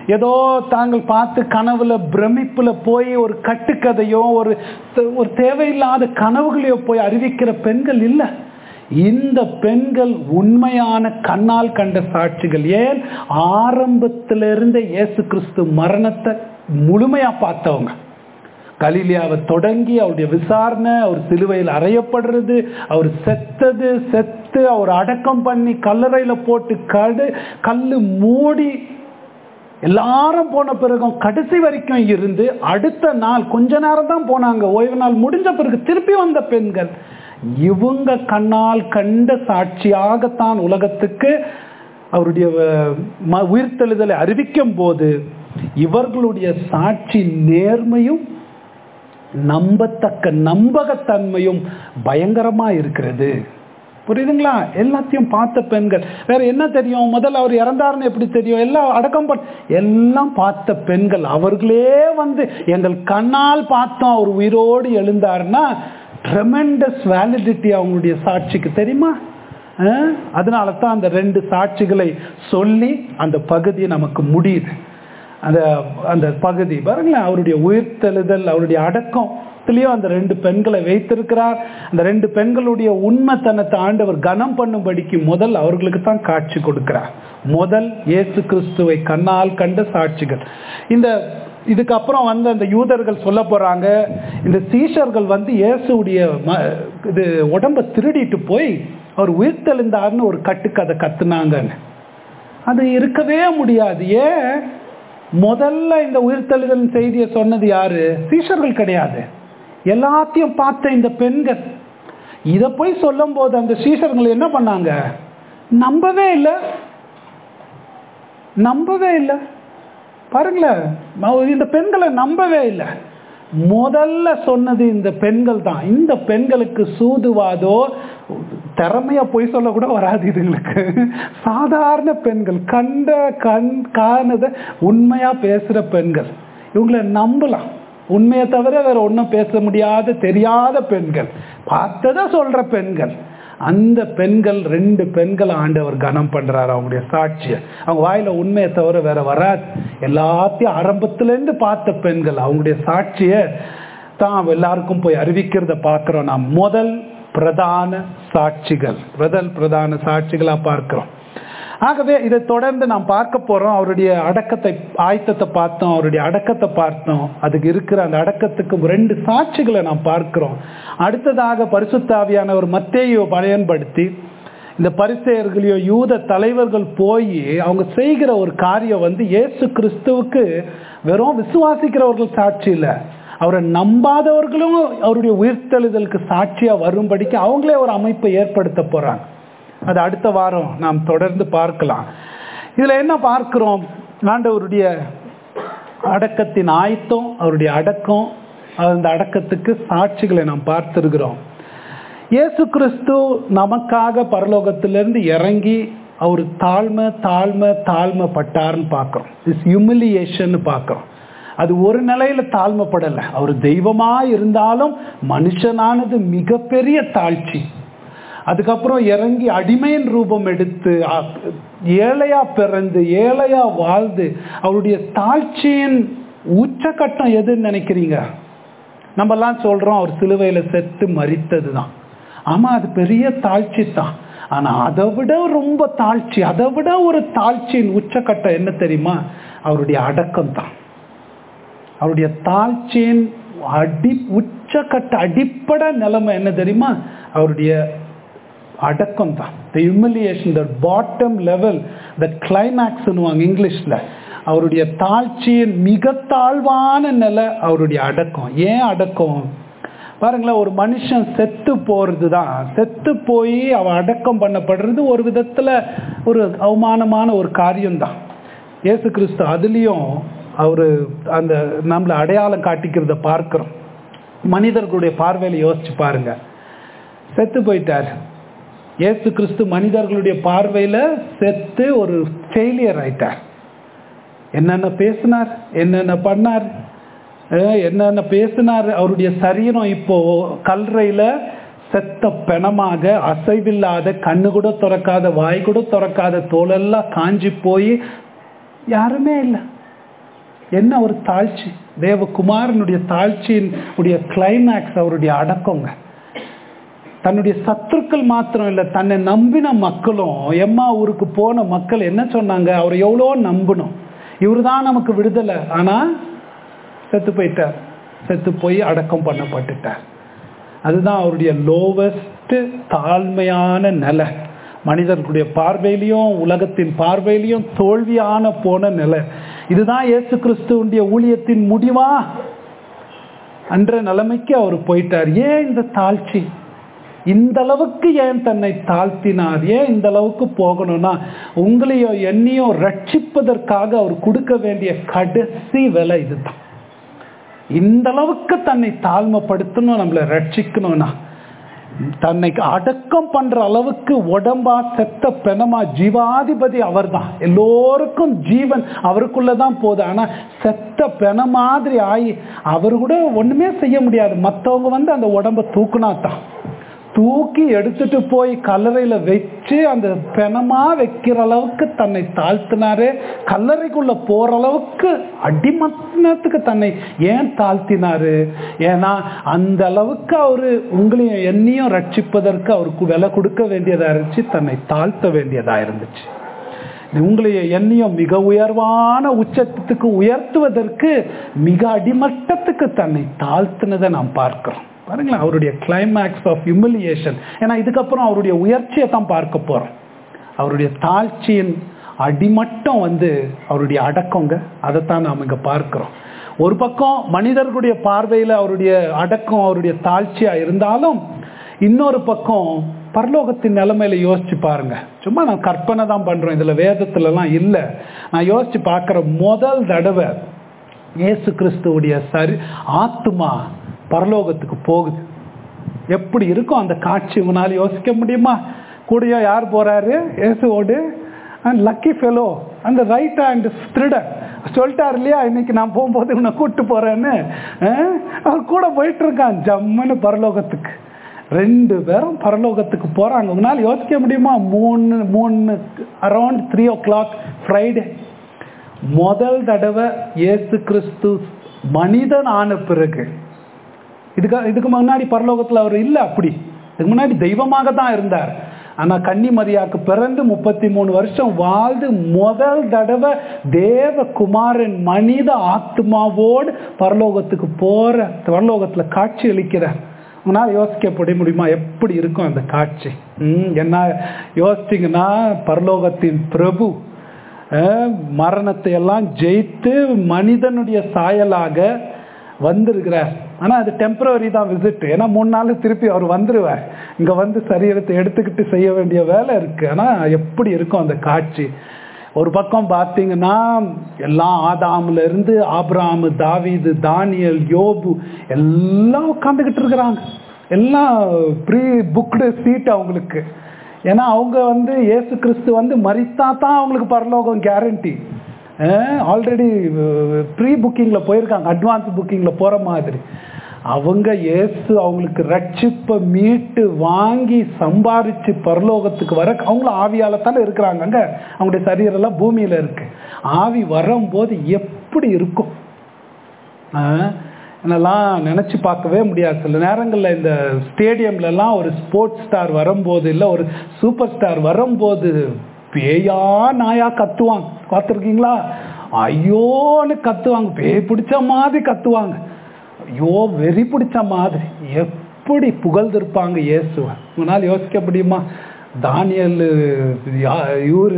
Speaker 1: ஏதோ தாங்கள் பார்த்து கனவுல பிரமிப்புல போய் ஒரு கட்டுக்கதையோ ஒரு ஒரு தேவையில்லாத கனவுகளையோ போய் அறிவிக்கிற பெண்கள் இல்லை இந்த பெண்கள் உண்மையான கண்ணால் கண்ட சாட்சிகள் ஏன் ஆரம்பத்திலிருந்து இயேசு கிறிஸ்து மரணத்தை முழுமையா பார்த்தவங்க கலிலியாவை தொடங்கி அவருடைய விசாரணை அவர் சிலுவையில் அறையப்படுறது அவர் செத்தது செத்து அவர் அடக்கம் பண்ணி கல்லறையில போட்டு கடு கல்லு மூடி எல்லாரும் போன பிறகும் கடைசி வரைக்கும் இருந்து அடுத்த நாள் கொஞ்ச நேரம் தான் போனாங்க ஓய்வு நாள் முடிஞ்ச பிறகு திருப்பி வந்த பெண்கள் இவங்க கண்ணால் கண்ட சாட்சியாகத்தான் உலகத்துக்கு அவருடைய ம- உயிர்த்தெழுதலை அறிவிக்கும் போது இவர்களுடைய சாட்சி நேர்மையும் நம்பத்தக்க நம்பகத்தன்மையும் பயங்கரமா இருக்கிறது புரியுதுங்களா எல்லாத்தையும் பார்த்த பெண்கள் வேற என்ன தெரியும் முதல்ல அவர் இறந்தாருன்னு எப்படி தெரியும் எல்லாம் அடக்கம் பண்ண எல்லாம் பார்த்த பெண்கள் அவர்களே வந்து எங்கள் கண்ணால் பார்த்தோம் அவர் உயிரோடு எழுந்தாருன்னா ட்ரெமெண்டஸ் வேலிடிட்டி அவங்களுடைய சாட்சிக்கு தெரியுமா அஹ்? அதனால தான் அந்த ரெண்டு சாட்சிகளை சொல்லி அந்த பகுதி நமக்கு முடியுது அந்த அந்த பகுதி பாருங்களேன் அவருடைய உயிர்த்தெழுதல் அவருடைய அடக்கத்திலையும் அந்த ரெண்டு பெண்களை வைத்திருக்கிறார் அந்த ரெண்டு பெண்களுடைய உண்மைத்தனத்தை ஆண்டவர் கனம் பண்ணும்படிக்கு முதல் அவர்களுக்கு தான் காட்சி கொடுக்கிறார் முதல் இயேசு கிறிஸ்துவை கண்ணால் கண்ட சாட்சிகள் இந்த இதுக்கப்புறம் வந்து அந்த யூதர்கள் சொல்ல போறாங்க இந்த சீஷர்கள் வந்து இயேசுடைய ம- இது உடம்ப திருடிட்டு போய் அவர் உயிர்த்தெழுந்தார்னு ஒரு கட்டுக்கதை கத்துனாங்கன்னு அது இருக்கவே முடியாது ஏன் முதல்ல இந்த உயிர்த்தெழுதல் செய்தியை சொன்னது யாரு சீஷர்கள் கிடையாது எல்லாத்தையும் பார்த்த இந்த பெண்கள் இத போய் சொல்லும் போது அந்த சீஷர்கள் என்ன பண்ணாங்க நம்பவே இல்லை நம்பவே இல்லை பாருங்களேன் நான் இந்த பெண்களை நம்பவே இல்லை முதல்ல சொன்னது இந்த பெண்கள் தான் இந்த பெண்களுக்கு சூதுவாதோ திறமையா பொய் சொல்ல கூட வராது இதுங்களுக்கு சாதாரண பெண்கள் கண்ட கண் காணத உண்மையா பேசுற பெண்கள் இவங்களை நம்பலாம் உண்மையை தவிர வேற ஒன்றும் பேச முடியாத தெரியாத பெண்கள் பார்த்ததை சொல்ற பெண்கள் அந்த பெண்கள் ரெண்டு பெண்கள் ஆண்டவர் கனம் பண்றாரு அவங்களுடைய சாட்சியை அவங்க வாயில உண்மையை தவிர வேற வராது எல்லாத்தையும் ஆரம்பத்துல இருந்து பார்த்த பெண்கள் அவங்களுடைய சாட்சியை தான் எல்லாருக்கும் போய் அறிவிக்கிறத பார்க்கிறோம் நாம் முதல் பிரதான சாட்சிகள் முதல் பிரதான சாட்சிகளா பார்க்கிறோம் ஆகவே இதை தொடர்ந்து நாம் பார்க்க போறோம் அவருடைய அடக்கத்தை ஆயத்தத்தை பார்த்தோம் அவருடைய அடக்கத்தை பார்த்தோம் அதுக்கு இருக்கிற அந்த அடக்கத்துக்கு ரெண்டு சாட்சிகளை நாம் பார்க்கிறோம் அடுத்ததாக பரிசுத்தாவியானவர் மத்தேயோ பயன்படுத்தி இந்த பரிசெயர்களையோ யூத தலைவர்கள் போய் அவங்க செய்கிற ஒரு காரியம் வந்து இயேசு கிறிஸ்துவுக்கு வெறும் விசுவாசிக்கிறவர்கள் சாட்சி இல்லை அவரை நம்பாதவர்களும் அவருடைய உயிர்த்தெழுதலுக்கு சாட்சியா வரும்படிக்கு அவங்களே ஒரு அமைப்பை ஏற்படுத்த போறாங்க அது அடுத்த வாரம் நாம் தொடர்ந்து பார்க்கலாம் இதுல என்ன பார்க்கிறோம் ஆண்டவருடைய அடக்கத்தின் ஆயத்தம் அவருடைய அடக்கம் அந்த அடக்கத்துக்கு சாட்சிகளை நாம் பார்த்திருக்கிறோம் இயேசு கிறிஸ்து நமக்காக பரலோகத்திலிருந்து இறங்கி அவர் தாழ்மை தாழ்மை தாழ்மை பட்டார்னு பார்க்கிறோம் இஸ் ஹியூமிலியேஷன் பார்க்கிறோம் அது ஒரு நிலையில தாழ்மைப்படலை அவர் தெய்வமா இருந்தாலும் மனுஷனானது மிகப்பெரிய தாழ்ச்சி அதுக்கப்புறம் இறங்கி அடிமையின் ரூபம் எடுத்து அ- ஏழையா பிறந்து ஏழையா வாழ்ந்து அவருடைய தாழ்ச்சியின் உச்சக்கட்டம் எதுன்னு நினைக்கிறீங்க நம்மெல்லாம் சொல்றோம் அவர் சிலுவையில செத்து மறித்தது தான் ஆமா அது பெரிய தாழ்ச்சி தான் ஆனா அதை விட ரொம்ப தாழ்ச்சி அதை விட ஒரு தாழ்ச்சியின் உச்சக்கட்டம் என்ன தெரியுமா அவருடைய அடக்கம் தான் அவருடைய தாழ்ச்சியின் அடி உச்சக்கட்ட அடிப்படை நிலைமை என்ன தெரியுமா அவருடைய அடக்கம் தான் the humiliation the bottom level the கிளைமேக்ஸ்னுவாங்க இங்கிலீஷில் அவருடைய தாழ்ச்சியின் மிக தாழ்வான நிலை அவருடைய அடக்கம் ஏன் அடக்கம் பாருங்களேன் ஒரு மனுஷன் செத்து போறது தான் செத்து போய் அவன் அடக்கம் பண்ணப்படுறது ஒரு விதத்துல ஒரு அவமானமான ஒரு காரியம்தான் இயேசு கிறிஸ்து அதுலேயும் அவரு அந்த நம்மளை அடையாளம் காட்டிக்கிறத பார்க்கிறோம் மனிதர்களுடைய பார்வையில யோசிச்சு பாருங்க செத்து போயிட்டார் இயேசு கிறிஸ்து மனிதர்களுடைய பார்வையில செத்து ஒரு ஃபெயிலியர் ஆயிட்டார் என்னென்ன பேசினார் என்னென்ன பண்ணார் அஹ் என்னென்ன பேசினார் அவருடைய சரீரம் இப்போ கல்றையில செத்த பிணமாக அசைவில்லாத கண்ணு கூட திறக்காத வாய் கூட திறக்காத தோலெல்லாம் காஞ்சி போய் யாருமே இல்லை என்ன ஒரு தாழ்ச்சி தேவகுமாரனுடைய தாழ்ச்சியின் உடைய கிளைமேக்ஸ் அவருடைய அடக்கங்க தன்னுடைய சத்துருக்கள் மாத்திரம் இல்லை தன்னை நம்பின மக்களும் எம்மா ஊருக்கு போன மக்கள் என்ன சொன்னாங்க அவர் எவ்வளோ நம்பணும் இவர் தான் நமக்கு விடுதலை ஆனால் செத்து போயிட்டார் செத்து போய் அடக்கம் பண்ணப்பட்டுட்டார் அதுதான் அவருடைய லோவஸ்ட் தாழ்மையான நிலை மனிதர்களுடைய பார்வையிலையும் உலகத்தின் பார்வையிலையும் தோல்வியான போன நிலை இதுதான் இயேசு கிறிஸ்துவனுடைய ஊழியத்தின் முடிவா அன்ற நிலைமைக்கு அவர் போயிட்டார் ஏன் இந்த தாழ்ச்சி இந்த அளவுக்கு ஏன் தன்னை தாழ்த்தினார் ஏன் இந்த அளவுக்கு போகணும்னா உங்களையோ என்னையோ ரட்சிப்பதற்காக அவர் கொடுக்க வேண்டிய கடைசி விலை இதுதான் இந்த அளவுக்கு தன்னை தாழ்மைப்படுத்தணும் நம்மளை ரட்சிக்கணும்னா தன்னை அடக்கம் பண்ற அளவுக்கு உடம்பா செத்த பெணமா ஜீவாதிபதி அவர்தான் எல்லோருக்கும் ஜீவன் அவருக்குள்ளதான் போகுது ஆனா செத்த பெண மாதிரி ஆகி அவர் கூட ஒண்ணுமே செய்ய முடியாது மற்றவங்க வந்து அந்த உடம்ப தூக்குனா தான் தூக்கி எடுத்துட்டு போய் கல்லறையில வச்சு அந்த பெணமா வைக்கிற அளவுக்கு தன்னை தாழ்த்தினாரு கல்லறைக்குள்ள போற அளவுக்கு அடிமத்தனத்துக்கு தன்னை ஏன் தாழ்த்தினாரு ஏன்னா அந்த அளவுக்கு அவரு உங்களையும் என்னையும் ரட்சிப்பதற்கு அவருக்கு விலை கொடுக்க வேண்டியதா இருந்துச்சு தன்னை தாழ்த்த வேண்டியதா இருந்துச்சு உங்களையும் என்னையும் மிக உயர்வான உச்சத்துக்கு உயர்த்துவதற்கு மிக அடிமட்டத்துக்கு தன்னை தாழ்த்தினதை நாம் பார்க்கிறோம் பாருங்களேன் அவருடைய கிளைமேக்ஸ் ஆஃப் ஹியூமிலியேஷன் ஏன்னா இதுக்கப்புறம் அவருடைய உயர்ச்சியை தான் பார்க்க போறோம் அவருடைய தாழ்ச்சியின் அடிமட்டம் வந்து அவருடைய அடக்கங்க அதைத்தான் நாம் இங்க பார்க்கிறோம் ஒரு பக்கம் மனிதர்களுடைய பார்வையில் அவருடைய அடக்கம் அவருடைய தாழ்ச்சியா இருந்தாலும் இன்னொரு பக்கம் பரலோகத்தின் நிலைமையில யோசிச்சு பாருங்க சும்மா நான் கற்பனை தான் பண்றோம் இதுல வேதத்துலலாம் இல்லை நான் யோசிச்சு பார்க்குற முதல் தடவை இயேசு கிறிஸ்துவுடைய சரி ஆத்துமா பரலோகத்துக்கு போகுது எப்படி இருக்கும் அந்த காட்சி உங்களால் யோசிக்க முடியுமா கூடயோ யார் போறாரு இயேசுவோடு அண்ட் லக்கி ஃபெலோ அந்த ரைட் ஹேண்ட் ஸ்திரிடர் சொல்லிட்டார் இல்லையா இன்னைக்கு நான் போகும்போது உன்னை கூப்பிட்டு போறேன்னு அவர் கூட போயிட்டு இருக்கான் ஜம்முன்னு பரலோகத்துக்கு ரெண்டு பேரும் பரலோகத்துக்கு போறாங்க உங்களால் யோசிக்க முடியுமா மூணு மூணு around three o'clock Friday முதல் தடவை இயேசு கிறிஸ்து மனிதன் ஆன பிறகு இதுக்கு இதுக்கு முன்னாடி பரலோகத்தில் அவர் இல்லை அப்படி இதுக்கு முன்னாடி தெய்வமாக தான் இருந்தார் ஆனால் கன்னிமரியாக்கு பிறந்து முப்பத்தி மூணு வருஷம் வாழ்ந்து முதல் தடவை தேவகுமாரன் மனித ஆத்மாவோடு பரலோகத்துக்கு போற பரலோகத்தில் காட்சி அளிக்கிறார் உங்களால் யோசிக்கப்பட முடியுமா எப்படி இருக்கும் அந்த காட்சி ம் என்ன யோசிச்சிங்கன்னா பரலோகத்தின் பிரபு மரணத்தை எல்லாம் ஜெயித்து மனிதனுடைய சாயலாக வந்திருக்கிறார் ஆனால் அது டெம்பரவரி தான் விசிட் ஏன்னா மூணு நாள் திருப்பி அவர் வந்துடுவார் இங்கே வந்து சரீரத்தை எடுத்துக்கிட்டு செய்ய வேண்டிய வேலை இருக்குது ஆனால் எப்படி இருக்கும் அந்த காட்சி ஒரு பக்கம் பார்த்தீங்கன்னா எல்லாம் ஆதாமில் இருந்து ஆப்ராமு தாவீது தானியல் யோபு எல்லாம் உட்காந்துக்கிட்டு இருக்கிறாங்க எல்லாம் ப்ரீ புக்டு சீட் அவங்களுக்கு ஏன்னா அவங்க வந்து இயேசு கிறிஸ்து வந்து மறித்தா தான் அவங்களுக்கு பரலோகம் கேரண்டி ஆல்ரெடி ப்ரீ புக்கிங்கில் போயிருக்காங்க அட்வான்ஸ் புக்கிங்கில் போகிற மாதிரி அவங்க இயேசு அவங்களுக்கு ரட்சிப்பை மீட்டு வாங்கி சம்பாரிச்சு பரலோகத்துக்கு வர அவங்களும் ஆவியால தானே இருக்கிறாங்க அங்க அவங்களுடைய சரீரெல்லாம் பூமியில இருக்கு ஆவி வரும்போது எப்படி இருக்கும் என்னெல்லாம் நினச்சி பார்க்கவே முடியாது சில நேரங்களில் இந்த ஸ்டேடியம்லலாம் ஒரு ஸ்போர்ட்ஸ் ஸ்டார் வரும்போது இல்லை ஒரு சூப்பர் ஸ்டார் வரும்போது பேயா நாயா கத்துவாங்க பார்த்துருக்கீங்களா ஐயோன்னு கத்துவாங்க பேய் பிடிச்ச மாதிரி கத்துவாங்க ஐயோ வெறி பிடிச்ச மாதிரி எப்படி புகழ்ந்திருப்பாங்க இயேசுவன் உங்களால் யோசிக்க முடியுமா தானியல் இவரு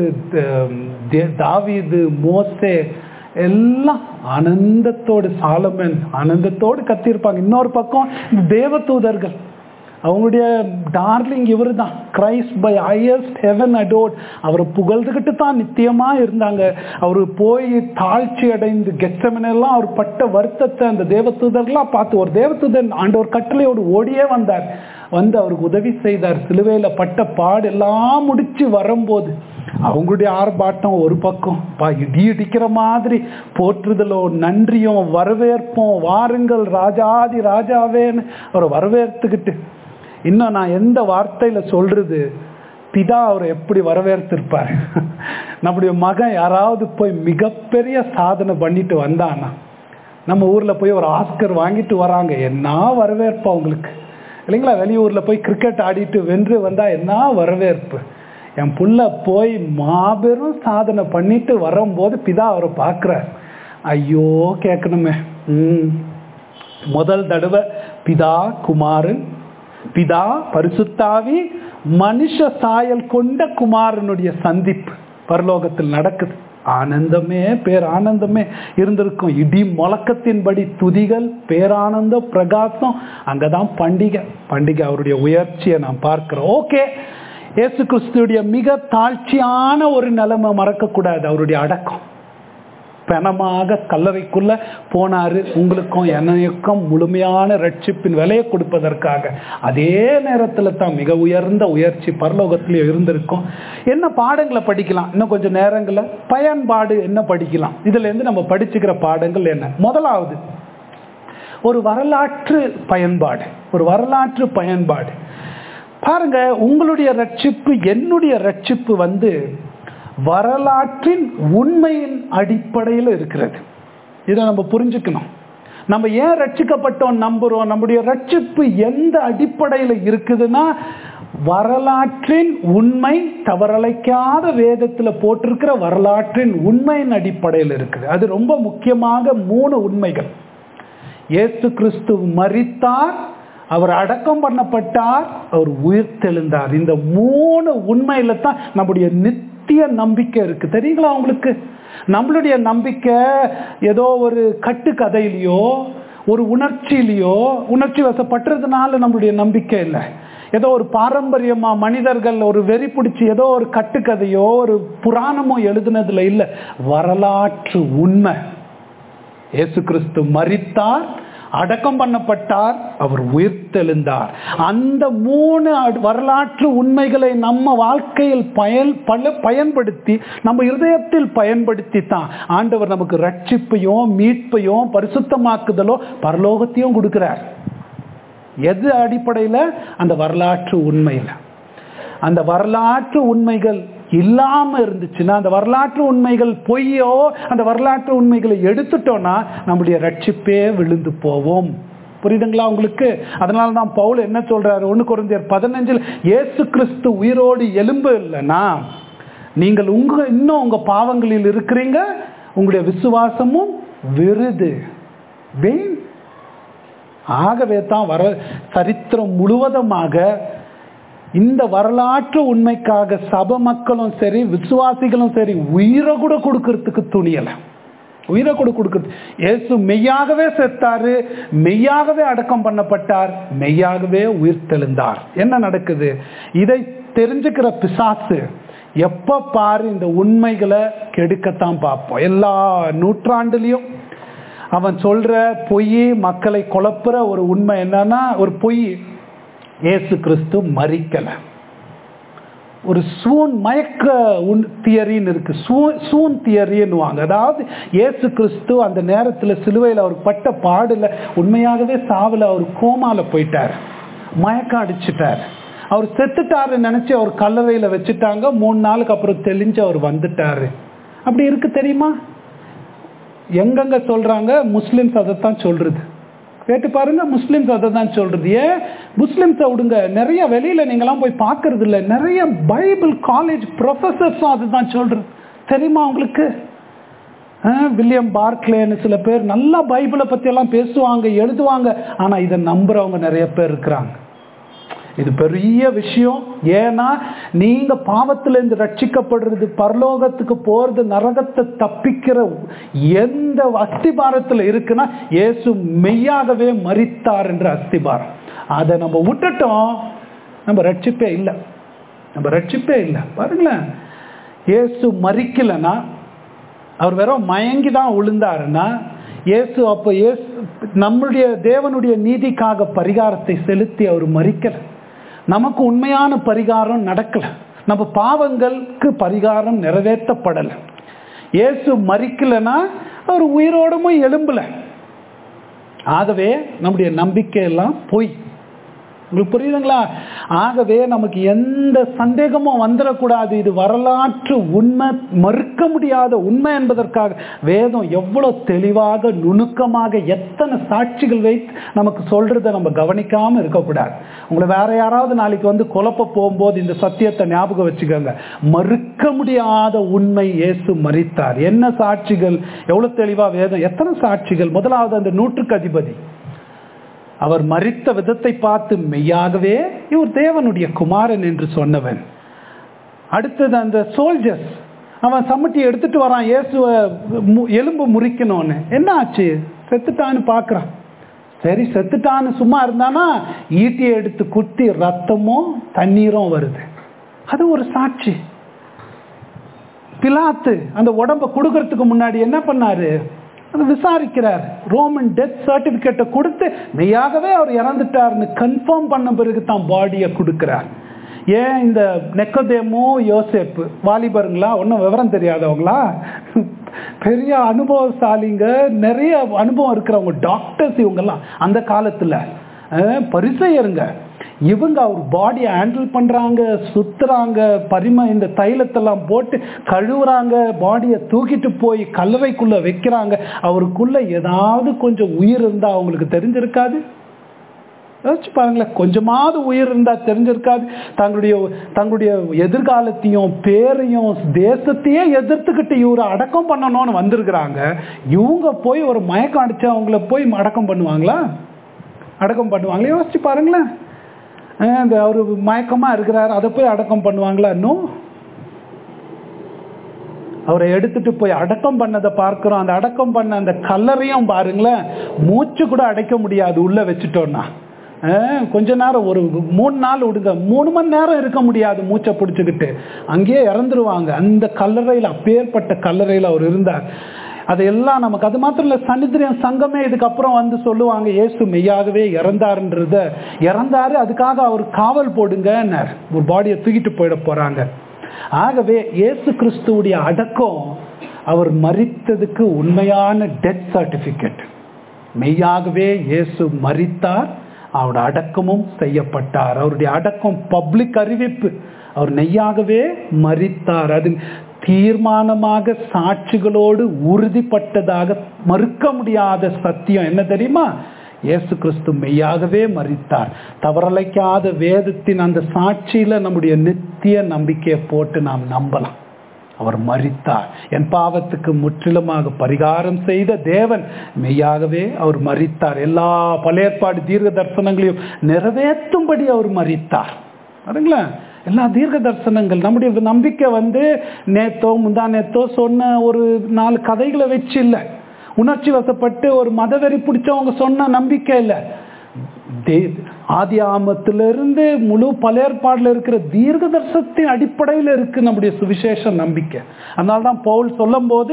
Speaker 1: தாவீது மோசே எல்லாம் ஆனந்தத்தோடு சாலமன் ஆனந்தத்தோடு கத்திருப்பாங்க இன்னொரு பக்கம் தேவதூதர்கள் அவங்களுடைய டார்லிங் இவர் தான் கிரைஸ்ட் பை ஹையஸ்ட் ஹெவன் அடோட் அவரை புகழ்ந்துக்கிட்டு தான் நித்தியமா இருந்தாங்க அவர் போய் தாழ்ச்சி அடைந்து கெச்சமனெல்லாம் அவர் பட்ட வருத்தத்தை அந்த தேவதூதர்லாம் பார்த்து ஒரு தேவதூதன் ஆண்டவர் கட்டளையோடு ஓடியே வந்தார் வந்து அவருக்கு உதவி செய்தார் சிலுவையில் பட்ட பாடு எல்லாம் முடிச்சு வரும்போது அவங்களுடைய ஆர்ப்பாட்டம் ஒரு பக்கம் பா இடி இடிக்கிற மாதிரி போற்றுதலோ நன்றியும் வரவேற்போம் வாருங்கள் ராஜாதி ராஜாவேன்னு அவரை வரவேற்றுக்கிட்டு இன்னும் நான் எந்த வார்த்தையில சொல்றது பிதா அவரை எப்படி வரவேற்றிருப்பார் நம்முடைய மகன் யாராவது போய் மிகப்பெரிய சாதனை பண்ணிட்டு வந்தானா நம்ம ஊர்ல போய் ஒரு ஆஸ்கர் வாங்கிட்டு வராங்க என்ன வரவேற்பு அவங்களுக்கு இல்லைங்களா வெளியூர்ல போய் கிரிக்கெட் ஆடிட்டு வென்று வந்தா என்ன வரவேற்பு என் புள்ள போய் மாபெரும் சாதனை பண்ணிட்டு வரும்போது பிதா அவரை பார்க்கிறார் ஐயோ கேட்கணுமே ம் முதல் தடவை பிதா குமாரன் பிதா பரிசுத்தாவி மனுஷ சாயல் கொண்ட குமாரனுடைய சந்திப்பு பரலோகத்தில் நடக்குது ஆனந்தமே பேரானந்தமே இருந்திருக்கும் இடி முழக்கத்தின்படி துதிகள் பேரானந்த பிரகாசம் அங்கதான் பண்டிகை பண்டிகை அவருடைய உயர்ச்சியை நாம் பார்க்கிறோம் ஓகே இயேசு கிறிஸ்துடைய மிக தாழ்ச்சியான ஒரு நிலைமை மறக்கக்கூடாது அவருடைய அடக்கம் பணமாக கல்லறைக்குள்ள போனாரு உங்களுக்கும் என்னைக்கும் முழுமையான ரட்சிப்பின் விலையை கொடுப்பதற்காக அதே நேரத்துல தான் மிக உயர்ந்த உயர்ச்சி பரலோகத்திலே இருந்திருக்கும் என்ன பாடங்களை படிக்கலாம் இன்னும் கொஞ்சம் நேரங்கள பயன்பாடு என்ன படிக்கலாம் இதுல இருந்து நம்ம படிச்சுக்கிற பாடங்கள் என்ன முதலாவது ஒரு வரலாற்று பயன்பாடு ஒரு வரலாற்று பயன்பாடு பாருங்க உங்களுடைய ரட்சிப்பு என்னுடைய ரட்சிப்பு வந்து வரலாற்றின் உண்மையின் அடிப்படையில் இருக்கிறது இதை நம்ம புரிஞ்சுக்கணும் நம்ம ஏன் ரட்சிக்கப்பட்டோம் நம்புறோம் நம்முடைய ரட்சிப்பு எந்த அடிப்படையில் இருக்குதுன்னா வரலாற்றின் உண்மை தவறலைக்காத வேதத்தில் போட்டிருக்கிற வரலாற்றின் உண்மையின் அடிப்படையில் இருக்குது அது ரொம்ப முக்கியமாக மூணு உண்மைகள் இயேசு கிறிஸ்து மரித்தார் அவர் அடக்கம் பண்ணப்பட்டார் அவர் உயிர் தெழுந்தார் இந்த மூணு உண்மையில தான் நம்முடைய நித்திய நம்பிக்கை இருக்கு தெரியுங்களா உங்களுக்கு நம்மளுடைய நம்பிக்கை ஏதோ ஒரு கட்டுக்கதையிலையோ ஒரு உணர்ச்சியிலையோ உணர்ச்சி வசப்பட்டுறதுனால நம்மளுடைய நம்பிக்கை இல்லை ஏதோ ஒரு பாரம்பரியமா மனிதர்கள் ஒரு வெறி பிடிச்சி ஏதோ ஒரு கட்டுக்கதையோ ஒரு புராணமோ எழுதுனதுல இல்லை வரலாற்று உண்மை இயேசு கிறிஸ்து மரித்தார் அடக்கம் பண்ணப்பட்டார் அவர் உயிர்த்தெழுந்தார் அந்த மூணு வரலாற்று உண்மைகளை நம்ம வாழ்க்கையில் பயன் பல பயன்படுத்தி நம்ம இருதயத்தில் பயன்படுத்தி தான் ஆண்டவர் நமக்கு ரட்சிப்பையும் மீட்பையும் பரிசுத்தமாக்குதலோ பரலோகத்தையும் கொடுக்கிறார் எது அடிப்படையில் அந்த வரலாற்று உண்மையில் அந்த வரலாற்று உண்மைகள் இல்லாம இருந்துச்சுன்னா அந்த வரலாற்று உண்மைகள் பொய்யோ அந்த வரலாற்று உண்மைகளை எடுத்துட்டோம்னா நம்முடைய ரட்சிப்பே விழுந்து போவோம் புரியுதுங்களா உங்களுக்கு அதனால தான் பவுல் என்ன சொல்றாரு ஒன்று குறைந்தர் பதினஞ்சில் இயேசு கிறிஸ்து உயிரோடு எலும்பு இல்லைன்னா நீங்கள் உங்க இன்னும் உங்க பாவங்களில் இருக்கிறீங்க உங்களுடைய விசுவாசமும் விருது வெயின் ஆகவே தான் வர சரித்திரம் முழுவதுமாக இந்த வரலாற்று உண்மைக்காக சப மக்களும் சரி விசுவாசிகளும் சரி உயிரை கூட கொடுக்கறதுக்கு துணியலை உயிரை கூட கொடுக்குறது இயேசு மெய்யாகவே செத்தாரு மெய்யாகவே அடக்கம் பண்ணப்பட்டார் மெய்யாகவே உயிர் தெழுந்தார் என்ன நடக்குது இதை தெரிஞ்சுக்கிற பிசாசு எப்ப பாரு இந்த உண்மைகளை கெடுக்கத்தான் பார்ப்போம் எல்லா நூற்றாண்டுலையும் அவன் சொல்ற பொய் மக்களை குழப்புற ஒரு உண்மை என்னன்னா ஒரு பொய் இயேசு கிறிஸ்து மறிக்கல ஒரு சூன் மயக்க உன் தியரின்னு இருக்கு சூன் தியரின்னுவாங்க அதாவது இயேசு கிறிஸ்து அந்த நேரத்தில் சிலுவையில் அவர் பட்ட பாடுல உண்மையாகவே சாவில் அவர் கோமால போயிட்டார் மயக்கம் அடிச்சிட்டார் அவர் செத்துட்டாருன்னு நினைச்சு அவர் கல்லறையில் வச்சுட்டாங்க மூணு நாளுக்கு அப்புறம் தெளிஞ்சு அவர் வந்துட்டாரு அப்படி இருக்கு தெரியுமா எங்கெங்க சொல்றாங்க முஸ்லிம்ஸ் அதைத்தான் சொல்றது கேட்டு பாருங்க முஸ்லிம்ஸ் அதை தான் சொல்றது ஏன் முஸ்லிம்ஸை விடுங்க நிறைய வெளியில நீங்களாம் போய் பார்க்கறது இல்லை நிறைய பைபிள் காலேஜ் ப்ரொஃபஸர்ஸும் அதுதான் சொல்றது தெரியுமா உங்களுக்கு வில்லியம் பார்க்லேன்னு சில பேர் நல்லா பைபிளை பத்தி எல்லாம் பேசுவாங்க எழுதுவாங்க ஆனா இதை நம்புறவங்க நிறைய பேர் இருக்கிறாங்க இது பெரிய விஷயம் ஏன்னா நீங்க பாவத்திலிருந்து ரட்சிக்கப்படுறது பரலோகத்துக்கு போறது நரகத்தை தப்பிக்கிற எந்த அஸ்திபாரத்தில் இருக்குன்னா இயேசு மெய்யாகவே மறித்தார் என்ற அஸ்திபாரம் அதை நம்ம விட்டுட்டோம் நம்ம ரட்சிப்பே இல்லை நம்ம ரட்சிப்பே இல்லை பாருங்களேன் இயேசு மறிக்கலைன்னா அவர் வெறும் மயங்கி தான் விழுந்தாருன்னா இயேசு அப்போ இயேசு நம்முடைய தேவனுடைய நீதிக்காக பரிகாரத்தை செலுத்தி அவர் மறிக்கலை நமக்கு உண்மையான பரிகாரம் நடக்கல நம்ம பாவங்களுக்கு பரிகாரம் நிறைவேற்றப்படலை இயேசு மறிக்கலைன்னா அவர் உயிரோடமும் எலும்பல ஆகவே நம்முடைய நம்பிக்கை எல்லாம் பொய் உங்களுக்கு புரியுதுங்களா ஆகவே நமக்கு எந்த சந்தேகமும் வந்துடக்கூடாது இது வரலாற்று உண்மை மறுக்க முடியாத உண்மை என்பதற்காக வேதம் எவ்வளவு தெளிவாக நுணுக்கமாக எத்தனை சாட்சிகள் வைத்து நமக்கு சொல்றதை நம்ம கவனிக்காம இருக்கக்கூடாது உங்களை வேற யாராவது நாளைக்கு வந்து குழப்ப போகும்போது இந்த சத்தியத்தை ஞாபகம் வச்சுக்கோங்க மறுக்க முடியாத உண்மை இயேசு மறித்தார் என்ன சாட்சிகள் எவ்வளவு தெளிவா வேதம் எத்தனை சாட்சிகள் முதலாவது அந்த நூற்றுக்கு அதிபதி அவர் மறித்த விதத்தை பார்த்து மெய்யாகவே இவர் தேவனுடைய குமாரன் என்று சொன்னவன் அடுத்தது அந்த சோல்ஜர்ஸ் அவன் சம்மட்டி எடுத்துட்டு வரான் இயேசுவ மு- எலும்பு முறிக்கணும்னு என்ன ஆச்சு செத்துட்டான்னு பார்க்கறான் சரி செத்துட்டான்னு சும்மா இருந்தானா ஈட்டியை எடுத்து குத்தி ரத்தமும் தண்ணீரும் வருது அது ஒரு சாட்சி பிலாத்து அந்த உடம்ப கொடுக்கறதுக்கு முன்னாடி என்ன பண்ணாரு அதை விசாரிக்கிறார் ரோமன் டெத் சர்டிபிகேட்டை கொடுத்து மெய்யாகவே அவர் இறந்துட்டார்னு கன்ஃபார்ம் பண்ண பிறகு தான் பாடியை கொடுக்கிறார் ஏன் இந்த நெக்கதேமோ யோசேப்பு வாலிபருங்களா ஒன்றும் விவரம் தெரியாதவங்களா பெரிய அனுபவசாலிங்க நிறைய அனுபவம் இருக்கிறவங்க டாக்டர்ஸ் இவங்கெல்லாம் அந்த காலத்தில் பரிசெயருங்க இவங்க அவர் பாடியை ஹேண்டில் பண்றாங்க சுத்துறாங்க பரிம இந்த தைலத்தெல்லாம் போட்டு கழுவுறாங்க பாடியை தூக்கிட்டு போய் கல்லறைக்குள்ள வைக்கிறாங்க அவருக்குள்ள ஏதாவது கொஞ்சம் உயிர் இருந்தா அவங்களுக்கு தெரிஞ்சிருக்காது யோசிச்சு பாருங்களேன் கொஞ்சமாவது உயிர் இருந்தா தெரிஞ்சிருக்காது தங்களுடைய தங்களுடைய எதிர்காலத்தையும் பேரையும் தேசத்தையே எதிர்த்துக்கிட்டு இவரை அடக்கம் பண்ணணும்னு வந்திருக்கிறாங்க இவங்க போய் ஒரு மயக்கம் அடிச்சு அவங்கள போய் அடக்கம் பண்ணுவாங்களா அடக்கம் பண்ணுவாங்களா யோசிச்சு பாருங்களேன் அஹ் இந்த அவரு மயக்கமா இருக்கிறாரு அதை போய் அடக்கம் பண்ணுவாங்களா இன்னும் அவரை எடுத்துட்டு போய் அடக்கம் பண்ணதை பார்க்கிறோம் அந்த அடக்கம் பண்ண அந்த கல்லறையும் பாருங்களேன் மூச்சு கூட அடைக்க முடியாது உள்ள வச்சுட்டோம்னா அஹ் கொஞ்ச நேரம் ஒரு மூணு நாள் விடுங்க மூணு மணி நேரம் இருக்க முடியாது மூச்சை பிடிச்சிக்கிட்டு அங்கேயே இறந்துருவாங்க அந்த கல்லறையில் அப்பேற்பட்ட கல்லறையில் அவர் இருந்தார் அதையெல்லாம் நமக்கு அது மாத்திரம் இல்லை சனித்திரியம் சங்கமே இதுக்கப்புறம் வந்து சொல்லுவாங்க இயேசு மெய்யாகவே இறந்தாருன்றத இறந்தாரு அதுக்காக அவர் காவல் போடுங்கன்னார் ஒரு பாடியை தூக்கிட்டு போயிட போறாங்க ஆகவே இயேசு கிறிஸ்துவுடைய அடக்கம் அவர் மரித்ததுக்கு உண்மையான டெத் சர்டிபிகேட் மெய்யாகவே இயேசு மரித்தார் அவருடைய அடக்கமும் செய்யப்பட்டார் அவருடைய அடக்கம் பப்ளிக் அறிவிப்பு அவர் நெய்யாகவே மரித்தார் அது தீர்மானமாக சாட்சிகளோடு உறுதிப்பட்டதாக மறுக்க முடியாத சத்தியம் என்ன தெரியுமா இயேசு கிறிஸ்து மெய்யாகவே மரித்தார் தவறலைக்காத வேதத்தின் அந்த சாட்சியில நம்முடைய நித்திய நம்பிக்கையை போட்டு நாம் நம்பலாம் அவர் மரித்தார் என் பாவத்துக்கு முற்றிலுமாக பரிகாரம் செய்த தேவன் மெய்யாகவே அவர் மரித்தார் எல்லா பழையற்பாடு தீர்க்க தரிசனங்களையும் நிறைவேற்றும்படி அவர் மரித்தார் பாருங்களேன் எல்லா தீர்க்க தரிசனங்கள் நம்முடைய நம்பிக்கை வந்து நேத்தோ முந்தா நேத்தோ சொன்ன ஒரு நாலு கதைகளை வச்சு இல்லை உணர்ச்சி வசப்பட்டு ஒரு மதவெறி பிடிச்சவங்க சொன்ன நம்பிக்கை இல்லை ஆதி ஆமத்திலிருந்து முழு பழையற்பாடுல இருக்கிற தீர்க்க தரிசனத்தின் அடிப்படையில் இருக்கு நம்முடைய சுவிசேஷ நம்பிக்கை அதனால தான் பவுல் சொல்லும் போது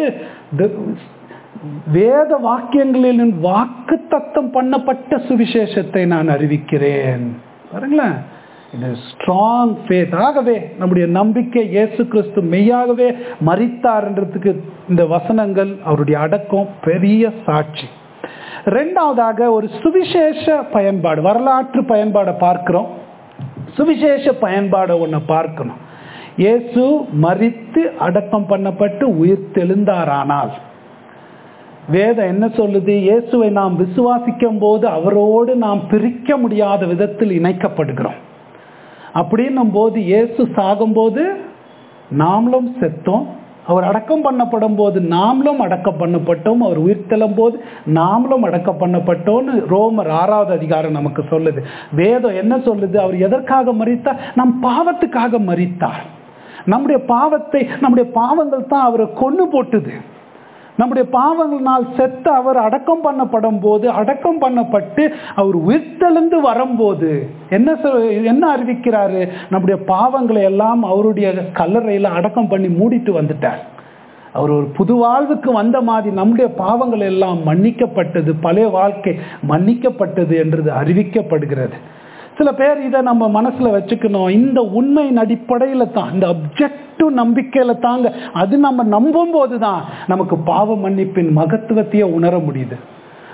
Speaker 1: வேத வாக்கியங்களில் வாக்கு தத்தம் பண்ணப்பட்ட சுவிசேஷத்தை நான் அறிவிக்கிறேன் பாருங்களேன் இது ஸ்ட்ராங் ஃபேத் ஆகவே நம்முடைய நம்பிக்கை இயேசு கிறிஸ்து மெய்யாகவே மறித்தார்ன்றதுக்கு இந்த வசனங்கள் அவருடைய அடக்கம் பெரிய சாட்சி ரெண்டாவதாக ஒரு சுவிசேஷ பயன்பாடு வரலாற்று பயன்பாடை பார்க்கிறோம் சுவிசேஷ பயன்பாடை ஒன்று பார்க்கணும் இயேசு மறித்து அடக்கம் பண்ணப்பட்டு உயிர் தெழுந்தாரானால் வேதம் என்ன சொல்லுது இயேசுவை நாம் விசுவாசிக்கும் போது அவரோடு நாம் பிரிக்க முடியாத விதத்தில் இணைக்கப்படுகிறோம் அப்படின்னும் போது இயேசு சாகும்போது நாமளும் செத்தோம் அவர் அடக்கம் பண்ணப்படும் போது நாமளும் அடக்கம் பண்ணப்பட்டோம் அவர் உயிர்த்தெழும் போது நாமளும் அடக்கம் பண்ணப்பட்டோம்னு ரோமர் ஆறாவது அதிகாரம் நமக்கு சொல்லுது வேதம் என்ன சொல்லுது அவர் எதற்காக மறித்தார் நம் பாவத்துக்காக மறித்தார் நம்முடைய பாவத்தை நம்முடைய பாவங்கள் தான் அவரை கொண்டு போட்டுது நம்முடைய பாவங்களால் செத்து அவர் அடக்கம் பண்ணப்படும் போது அடக்கம் பண்ணப்பட்டு அவர் உயிர்த்தெழுந்து வரும்போது என்ன என்ன அறிவிக்கிறாரு நம்முடைய பாவங்களை எல்லாம் அவருடைய கல்லறையில் அடக்கம் பண்ணி மூடிட்டு வந்துட்டார் அவர் ஒரு புது வாழ்வுக்கு வந்த மாதிரி நம்முடைய பாவங்கள் எல்லாம் மன்னிக்கப்பட்டது பழைய வாழ்க்கை மன்னிக்கப்பட்டது என்றது அறிவிக்கப்படுகிறது சில பேர் இதை நம்ம மனசுல வச்சுக்கணும் இந்த உண்மையின் அடிப்படையில தான் இந்த அப்ஜெக்டிவ் நம்பிக்கையில தாங்க அது நம்ம நம்பும் போது தான் நமக்கு பாவ மன்னிப்பின் மகத்துவத்தையே உணர முடியுது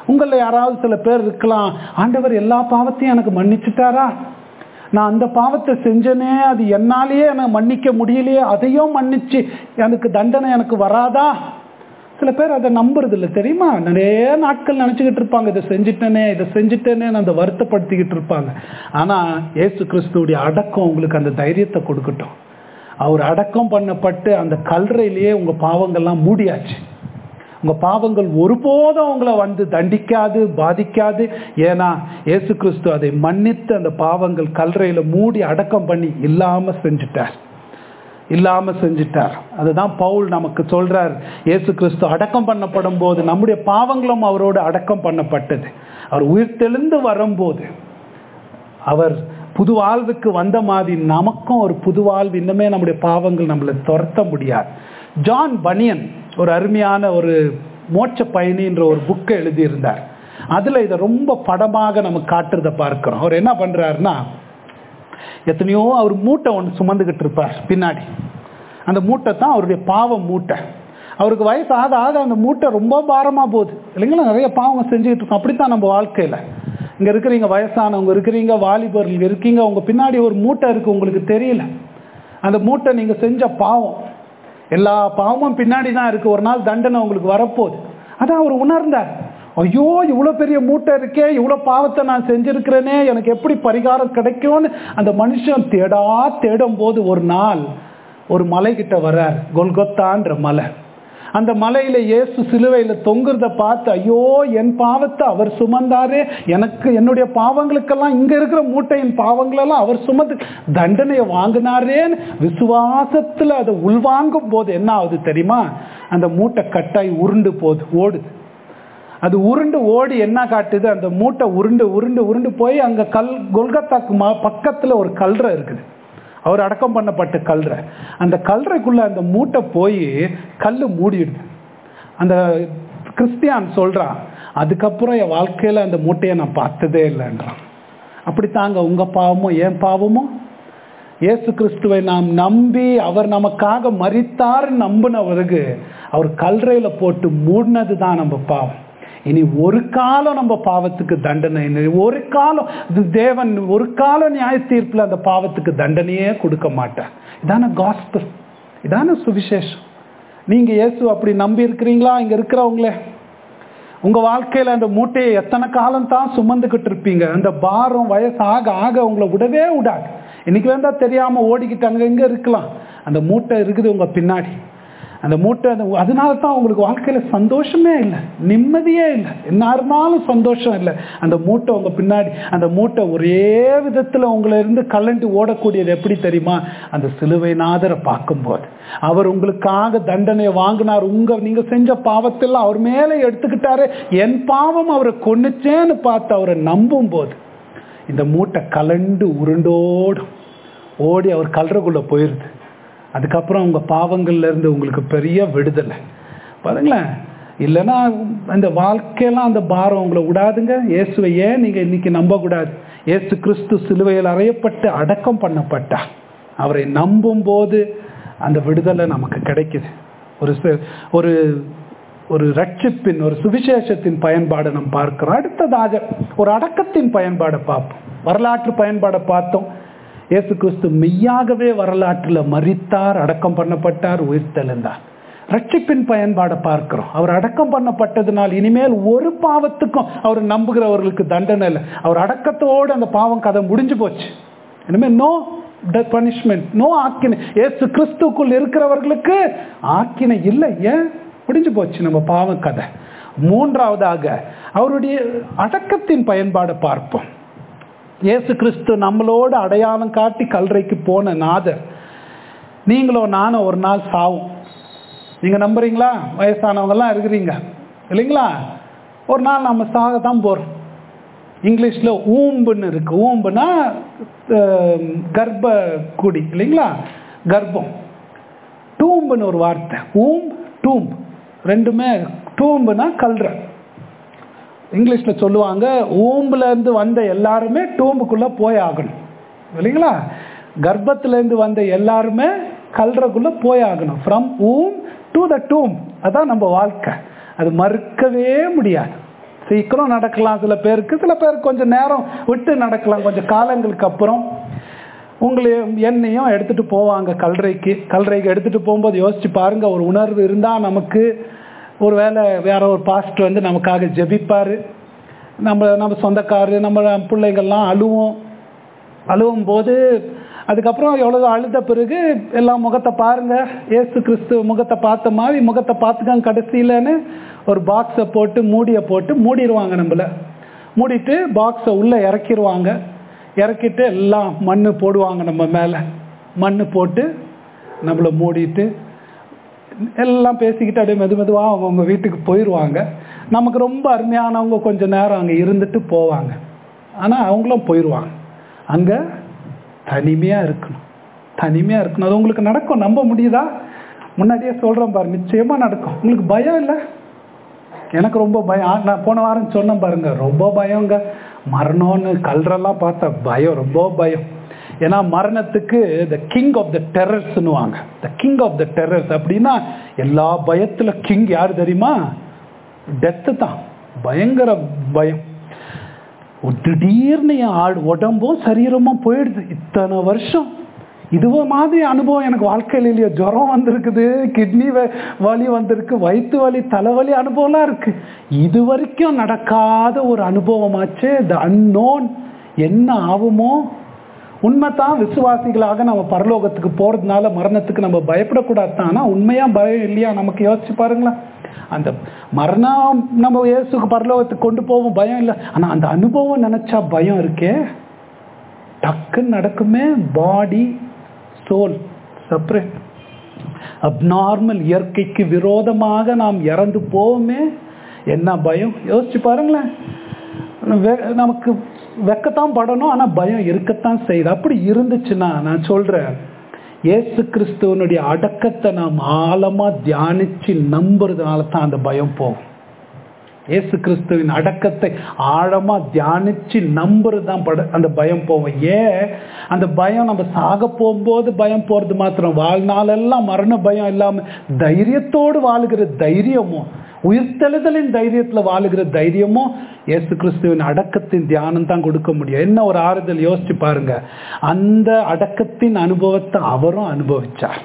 Speaker 1: உங்களில் யாராவது சில பேர் இருக்கலாம் ஆண்டவர் எல்லா பாவத்தையும் எனக்கு மன்னிச்சுட்டாரா நான் அந்த பாவத்தை செஞ்சனே அது என்னாலேயே எனக்கு மன்னிக்க முடியலையே அதையும் மன்னிச்சு எனக்கு தண்டனை எனக்கு வராதா சில பேர் அதை நம்புறது இல்லை தெரியுமா நிறைய நாட்கள் நினச்சிக்கிட்டு இருப்பாங்க இதை செஞ்சுட்டேனே இதை செஞ்சுட்டேனே அந்த வருத்தப்படுத்திக்கிட்டு இருப்பாங்க ஆனால் ஏசு கிறிஸ்துவுடைய அடக்கம் உங்களுக்கு அந்த தைரியத்தை கொடுக்கட்டும் அவர் அடக்கம் பண்ணப்பட்டு அந்த கல்றையிலேயே உங்கள் பாவங்கள்லாம் மூடியாச்சு உங்கள் பாவங்கள் ஒருபோதும் உங்களை வந்து தண்டிக்காது பாதிக்காது ஏன்னா இயேசு கிறிஸ்து அதை மன்னித்து அந்த பாவங்கள் கல்றையில் மூடி அடக்கம் பண்ணி இல்லாமல் செஞ்சுட்டார் இல்லாம செஞ்சிட்டார் அதுதான் பவுல் நமக்கு சொல்றார் இயேசு கிறிஸ்து அடக்கம் பண்ணப்படும் போது நம்முடைய பாவங்களும் அவரோடு அடக்கம் பண்ணப்பட்டது அவர் உயிர்த்தெழுந்து வரும்போது அவர் புது வாழ்வுக்கு வந்த மாதிரி நமக்கும் ஒரு புது வாழ்வு இன்னுமே நம்முடைய பாவங்கள் நம்மளை துரத்த முடியாது ஜான் பனியன் ஒரு அருமையான ஒரு மோட்ச பயணின்ற ஒரு புக்கை எழுதியிருந்தார் அதுல இதை ரொம்ப படமாக நம்ம காட்டுறதை பார்க்கிறோம் அவர் என்ன பண்றாருன்னா எத்தனையோ அவர் மூட்டை ஒன்று சுமந்துக்கிட்டு இருப்பார் பின்னாடி அந்த மூட்டை தான் அவருடைய பாவம் மூட்டை அவருக்கு வயசு ஆக ஆக அந்த மூட்டை ரொம்ப பாரமாக போகுது இல்லைங்களா நிறைய பாவம் செஞ்சுக்கிட்டு இருக்கோம் அப்படித்தான் நம்ம வாழ்க்கையில் இங்கே இருக்கிறீங்க வயசானவங்க இருக்கிறீங்க வாலிபர்கள் இருக்கீங்க உங்கள் பின்னாடி ஒரு மூட்டை இருக்குது உங்களுக்கு தெரியல அந்த மூட்டை நீங்கள் செஞ்ச பாவம் எல்லா பாவமும் பின்னாடி தான் இருக்குது ஒரு நாள் தண்டனை உங்களுக்கு வரப்போகுது அதான் அவர் உணர்ந்தார் ஐயோ இவ்வளோ பெரிய மூட்டை இருக்கே இவ்வளோ பாவத்தை நான் செஞ்சிருக்கிறேனே எனக்கு எப்படி பரிகாரம் கிடைக்கும்னு அந்த மனுஷன் தேடா தேடும் போது ஒரு நாள் ஒரு மலைகிட்ட வர்றார் கொல்கொத்தான்ற மலை அந்த மலையில இயேசு சிலுவையில தொங்குறத பார்த்து ஐயோ என் பாவத்தை அவர் சுமந்தாரே எனக்கு என்னுடைய பாவங்களுக்கெல்லாம் இங்க இருக்கிற மூட்டையின் பாவங்களெல்லாம் அவர் சுமந்து தண்டனையை வாங்கினாரேன்னு விசுவாசத்துல அதை உள்வாங்கும் போது என்ன ஆகுது தெரியுமா அந்த மூட்டை கட்டாய் உருண்டு போகுது ஓடுது அது உருண்டு ஓடி என்ன காட்டுது அந்த மூட்டை உருண்டு உருண்டு உருண்டு போய் அங்க கல் கொல்கத்தாக்கு மா பக்கத்துல ஒரு கல்றை இருக்குது அவர் அடக்கம் பண்ணப்பட்ட கல்றை அந்த கல்றைக்குள்ள அந்த மூட்டை போய் கல் மூடிடுது அந்த கிறிஸ்டியான் சொல்றான் அதுக்கப்புறம் என் வாழ்க்கையில அந்த மூட்டையை நான் பார்த்ததே இல்லைன்றான் அப்படித்தாங்க உங்க பாவமும் என் பாவமும் இயேசு கிறிஸ்துவை நாம் நம்பி அவர் நமக்காக மறித்தார் நம்பினவருக்கு அவர் கல்றையில போட்டு மூடினது தான் நம்ம பாவம் இனி ஒரு காலம் நம்ம பாவத்துக்கு தண்டனை இல்லை. ஒரு காலம் இது தேவன் ஒரு காலம் நியாய தீர்ப்புல அந்த பாவத்துக்கு தண்டனையே கொடுக்க மாட்டார் இதான காஸ்பல் இதான சுவிசேஷம் நீங்க இயேசு அப்படி நம்பி இருக்கிறீங்களா இங்க இருக்கிறவங்களே உங்க வாழ்க்கையில அந்த மூட்டையை எத்தனை காலம் தான் சுமந்துக்கிட்டு இருப்பீங்க அந்த பாரம் வயசு ஆக ஆக உங்களை விடவே விடாது இன்னைக்கு வேண்டா தெரியாம ஓடிக்கிட்டு அங்க எங்க இருக்கலாம் அந்த மூட்டை இருக்குது உங்க பின்னாடி அந்த மூட்டை அந்த அதனால தான் உங்களுக்கு வாழ்க்கையில சந்தோஷமே இல்லை நிம்மதியே இல்லை என்ன இருந்தாலும் சந்தோஷம் இல்லை அந்த மூட்டை உங்க பின்னாடி அந்த மூட்டை ஒரே விதத்துல உங்களை இருந்து கலண்டு ஓடக்கூடியது எப்படி தெரியுமா அந்த சிலுவை நாதரை பார்க்கும்போது அவர் உங்களுக்காக தண்டனையை வாங்கினார் உங்க நீங்க செஞ்ச பாவத்தெல்லாம் அவர் மேலே எடுத்துக்கிட்டாரு என் பாவம் அவரை கொன்னுச்சேன்னு பார்த்து அவரை நம்பும் போது இந்த மூட்டை கலண்டு உருண்டோடும் ஓடி அவர் கல்றக்குள்ள போயிருது அதுக்கப்புறம் உங்க பாவங்கள்ல இருந்து உங்களுக்கு பெரிய விடுதலை பாருங்களேன் இல்லைன்னா அந்த வாழ்க்கையெல்லாம் அந்த பாரம் உங்களை விடாதுங்க இயேசுவை ஏன் நீங்க இன்னைக்கு நம்ப கூடாது இயேசு கிறிஸ்து சிலுவையில் அறையப்பட்டு அடக்கம் பண்ணப்பட்டார் அவரை நம்பும் போது அந்த விடுதலை நமக்கு கிடைக்குது ஒரு ச- ஒரு ஒரு ரட்சிப்பின் ஒரு சுவிசேஷத்தின் பயன்பாடை நம்ம பார்க்கிறோம் அடுத்ததாக ஒரு அடக்கத்தின் பயன்பாடை பார்ப்போம் வரலாற்று பயன்பாடை பார்த்தோம் இயேசு கிறிஸ்து மெய்யாகவே வரலாற்றில் மரித்தார் அடக்கம் பண்ணப்பட்டார் உயிர்த்தெழுந்தார் ரட்சிப்பின் பயன்பாடை பார்க்கிறோம் அவர் அடக்கம் பண்ணப்பட்டதுனால் இனிமேல் ஒரு பாவத்துக்கும் அவர் நம்புகிறவர்களுக்கு தண்டனை இல்லை அவர் அடக்கத்தோடு அந்த பாவம் கதை முடிஞ்சு போச்சு இனிமேல் நோ பனிஷ்மெண்ட் நோ ஆக்கினை ஏசு கிறிஸ்துக்குள் இருக்கிறவர்களுக்கு ஆக்கினை இல்லை ஏன் முடிஞ்சு போச்சு நம்ம பாவ கதை மூன்றாவதாக அவருடைய அடக்கத்தின் பயன்பாடை பார்ப்போம் இயேசு கிறிஸ்து நம்மளோட அடையாளம் காட்டி கல்றைக்கு போன நாதர் நீங்களோ நானும் ஒரு நாள் சாவும் நீங்க நம்புறீங்களா வயசானவங்கெல்லாம் இருக்கிறீங்க இல்லைங்களா ஒரு நாள் நம்ம சாக தான் போறோம் இங்கிலீஷ்ல ஊம்புன்னு இருக்கு ஊம்புனா அஹ், கர்ப்ப குடி இல்லைங்களா கர்ப்பம் டூம்புன்னு ஒரு வார்த்தை ஊம் டூம்ப் ரெண்டுமே டூம்புனா கல்ற இங்கிலீஷ்ல சொல்லுவாங்க ஊம்புல இருந்து வந்த எல்லாருமே டூம்புக்குள்ள போய் ஆகணும் இல்லைங்களா கர்ப்பத்துல இருந்து வந்த எல்லாருமே கல்றக்குள்ள போய் ஆகணும் ஃப்ரம் ஊம் டு த டூம் அதான் நம்ம வாழ்க்கை அது மறுக்கவே முடியாது சீக்கிரம் நடக்கலாம் சில பேருக்கு சில பேருக்கு கொஞ்சம் நேரம் விட்டு நடக்கலாம் கொஞ்சம் காலங்களுக்கு அப்புறம் உங்களை என்னையும் எடுத்துட்டு போவாங்க கல்றைக்கு கல்றைக்கு எடுத்துட்டு போகும்போது யோசிச்சு பாருங்க ஒரு உணர்வு இருந்தா நமக்கு ஒரு வேளை வேற ஒரு பாஸ்டர் வந்து நமக்காக ஜெபிப்பாரு நம்ம நம்ம சொந்தக்காரு நம்ம பிள்ளைங்கள்லாம் அழுவோம் அழுவும் போது அதுக்கப்புறம் எவ்வளவு அழுத பிறகு எல்லாம் முகத்தை பாருங்க ஏசு கிறிஸ்து முகத்தை பார்த்த மாதிரி முகத்தை பார்த்துக்காங்க கடைசியிலன்னு ஒரு பாக்ஸை போட்டு மூடியை போட்டு மூடிடுவாங்க நம்மள மூடிட்டு பாக்ஸை உள்ளே இறக்கிடுவாங்க இறக்கிட்டு எல்லாம் மண் போடுவாங்க நம்ம மேலே மண் போட்டு நம்மளை மூடிட்டு எல்லாம் பேசிக்கிட்டு அப்படியே மெது மெதுவாக அவங்கவுங்க வீட்டுக்கு போயிடுவாங்க நமக்கு ரொம்ப அருமையானவங்க கொஞ்சம் நேரம் அங்கே இருந்துட்டு போவாங்க ஆனால் அவங்களும் போயிடுவாங்க அங்கே தனிமையாக இருக்கணும் தனிமையாக இருக்கணும் அது உங்களுக்கு நடக்கும் நம்ப முடியுதா முன்னாடியே சொல்கிறேன் பாரு நிச்சயமாக நடக்கும் உங்களுக்கு பயம் இல்லை எனக்கு ரொம்ப பயம் நான் போன வாரம் சொன்னேன் பாருங்க ரொம்ப பயங்க மரணம்னு கல்றெல்லாம் பார்த்தா பயம் ரொம்ப பயம் ஏன்னா மரணத்துக்கு த கிங் ஆஃப் த டெரர்ஸ்னுவாங்க the king of the terrors அப்படின்னா எல்லா பயத்துல கிங் யார் தெரியுமா டெத்து தான் பயங்கர பயம் திடீர்னு என் ஆள் உடம்பும் சரீரமும் போயிடுது இத்தனை வருஷம் இதுவோ மாதிரி அனுபவம் எனக்கு வாழ்க்கையில் இல்லையா ஜுரம் வந்திருக்குது கிட்னி வலி வந்திருக்கு வயிற்று வலி தலைவலி அனுபவம்லாம் இருக்கு இது வரைக்கும் நடக்காத ஒரு அனுபவமாச்சு த அன்னோன் என்ன ஆகுமோ உண்மைதான் விசுவாசிகளாக நம்ம பரலோகத்துக்கு போறதுனால மரணத்துக்கு நம்ம பயப்படக்கூடாது தான் ஆனால் உண்மையா பயம் இல்லையா நமக்கு யோசிச்சு பாருங்களேன் அந்த மரணம் நம்ம இயேசுக்கு பரலோகத்துக்கு கொண்டு போவோம் பயம் இல்லை ஆனால் அந்த அனுபவம் நினைச்சா பயம் இருக்கே டக்குன்னு நடக்குமே பாடி சோல் செப்பரேட் அப்நார்மல் இயற்கைக்கு விரோதமாக நாம் இறந்து போவோமே என்ன பயம் யோசிச்சு பாருங்களேன் நமக்கு வெக்கத்தான் படணும் ஆனால் பயம் இருக்கத்தான் செய்யுது அப்படி இருந்துச்சுன்னா நான் சொல்றேன் இயேசு கிறிஸ்துவனுடைய அடக்கத்தை நாம் ஆழமா தியானிச்சு நம்புறதுனால தான் அந்த பயம் போகும் இயேசு கிறிஸ்துவின் அடக்கத்தை ஆழமா தியானிச்சு நம்புறது தான் பட அந்த பயம் போவோம் ஏன் அந்த பயம் நம்ம சாக போகும்போது பயம் போறது மாத்திரம் வாழ்நாளெல்லாம் மரண பயம் இல்லாம தைரியத்தோடு வாழுகிற தைரியமும் உயிர்த்தெழுதலின் தைரியத்துல வாழுகிற தைரியமும் இயேசு கிறிஸ்துவின் அடக்கத்தின் தியானம் தான் கொடுக்க முடியும் என்ன ஒரு ஆறுதல் யோசிச்சு பாருங்க அந்த அடக்கத்தின் அனுபவத்தை அவரும் அனுபவிச்சார்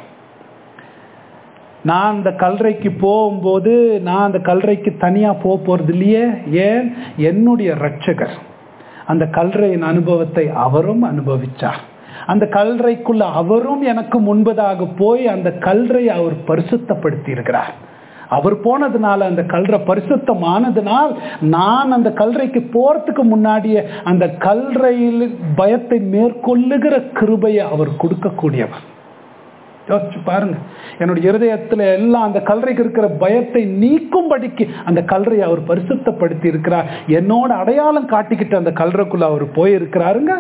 Speaker 1: நான் அந்த கல்றைக்கு போகும்போது நான் அந்த கல்றைக்கு தனியாக போக போகிறது இல்லையே ஏன் என்னுடைய ரட்சகர் அந்த கல்றையின் அனுபவத்தை அவரும் அனுபவிச்சார் அந்த கல்றைக்குள்ள அவரும் எனக்கு முன்பதாக போய் அந்த கல்றை அவர் பரிசுத்தப்படுத்தி இருக்கிறார் அவர் போனதுனால அந்த கல்றை பரிசுத்தமானதுனால் நான் அந்த கல்றைக்கு போறதுக்கு முன்னாடியே அந்த கல்றையில் பயத்தை மேற்கொள்ளுகிற கிருபையை அவர் கொடுக்கக்கூடியவர் யோசிச்சு பாருங்க என்னுடைய இருதயத்துல எல்லாம் அந்த கல்றைக்கு இருக்கிற பயத்தை நீக்கும்படிக்கு அந்த கல்றையை அவர் பரிசுத்தப்படுத்தி இருக்கிறார் என்னோட அடையாளம் காட்டிக்கிட்டு அந்த கல்றைக்குள்ள அவர் போயிருக்கிறாருங்க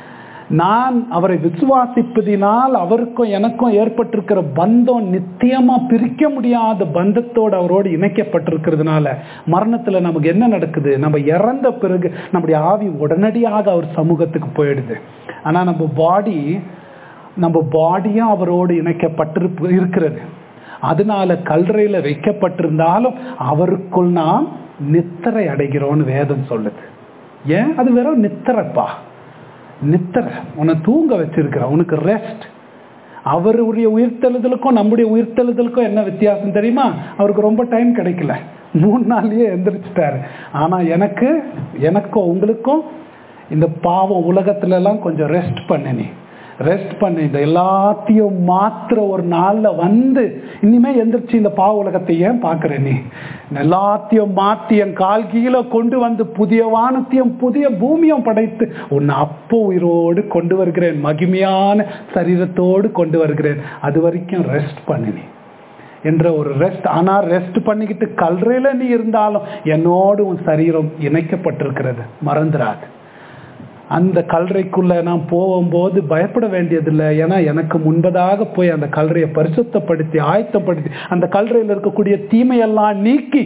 Speaker 1: நான் அவரை விசுவாசிப்பதினால் அவருக்கும் எனக்கும் ஏற்பட்டிருக்கிற பந்தம் நித்தியமா பிரிக்க முடியாத பந்தத்தோடு அவரோடு இணைக்கப்பட்டிருக்கிறதுனால மரணத்துல நமக்கு என்ன நடக்குது நம்ம இறந்த பிறகு நம்முடைய ஆவி உடனடியாக அவர் சமூகத்துக்கு போயிடுது ஆனா நம்ம பாடி நம்ம பாடியும் அவரோடு இணைக்கப்பட்டிருப்பு இருக்கிறது அதனால கல்றையில வைக்கப்பட்டிருந்தாலும் அவருக்குள் நாம் நித்திரை அடைகிறோம்னு வேதம் சொல்லுது ஏன் அது வெறும் நித்திரப்பா நித்திரை உன்னை தூங்க வச்சிருக்கிற உனக்கு ரெஸ்ட் அவருடைய உயிர்த்தெழுதலுக்கும் நம்முடைய உயிர்த்தெழுதலுக்கும் என்ன வித்தியாசம் தெரியுமா அவருக்கு ரொம்ப டைம் கிடைக்கல மூணு நாள்லயே எந்திரிச்சிட்டாரு ஆனா எனக்கு எனக்கும் உங்களுக்கும் இந்த பாவம் உலகத்துல எல்லாம் கொஞ்சம் ரெஸ்ட் பண்ணி ரெஸ்ட் பண்ணி இந்த எல்லாத்தையும் மாத்திர ஒரு நாள்ல வந்து இனிமே எந்திரிச்சு இந்த பாவ உலகத்தை ஏன் பாக்குற நீ எல்லாத்தையும் மாத்தி என் கால் கீழே கொண்டு வந்து புதிய வானத்தையும் புதிய பூமியும் படைத்து உன்னை அப்போ உயிரோடு கொண்டு வருகிறேன் மகிமையான சரீரத்தோடு கொண்டு வருகிறேன் அது வரைக்கும் ரெஸ்ட் பண்ணு நீ என்ற ஒரு ரெஸ்ட் ஆனா ரெஸ்ட் பண்ணிக்கிட்டு கல்றையில நீ இருந்தாலும் என்னோடு உன் சரீரம் இணைக்கப்பட்டிருக்கிறது மறந்துடாது அந்த கல்றைக்குள்ள நான் போகும்போது பயப்பட வேண்டியதில்லை ஏன்னா எனக்கு முன்பதாக போய் அந்த கல்றையை பரிசுத்தப்படுத்தி ஆயத்தப்படுத்தி அந்த கல்றையில் இருக்கக்கூடிய தீமையெல்லாம் நீக்கி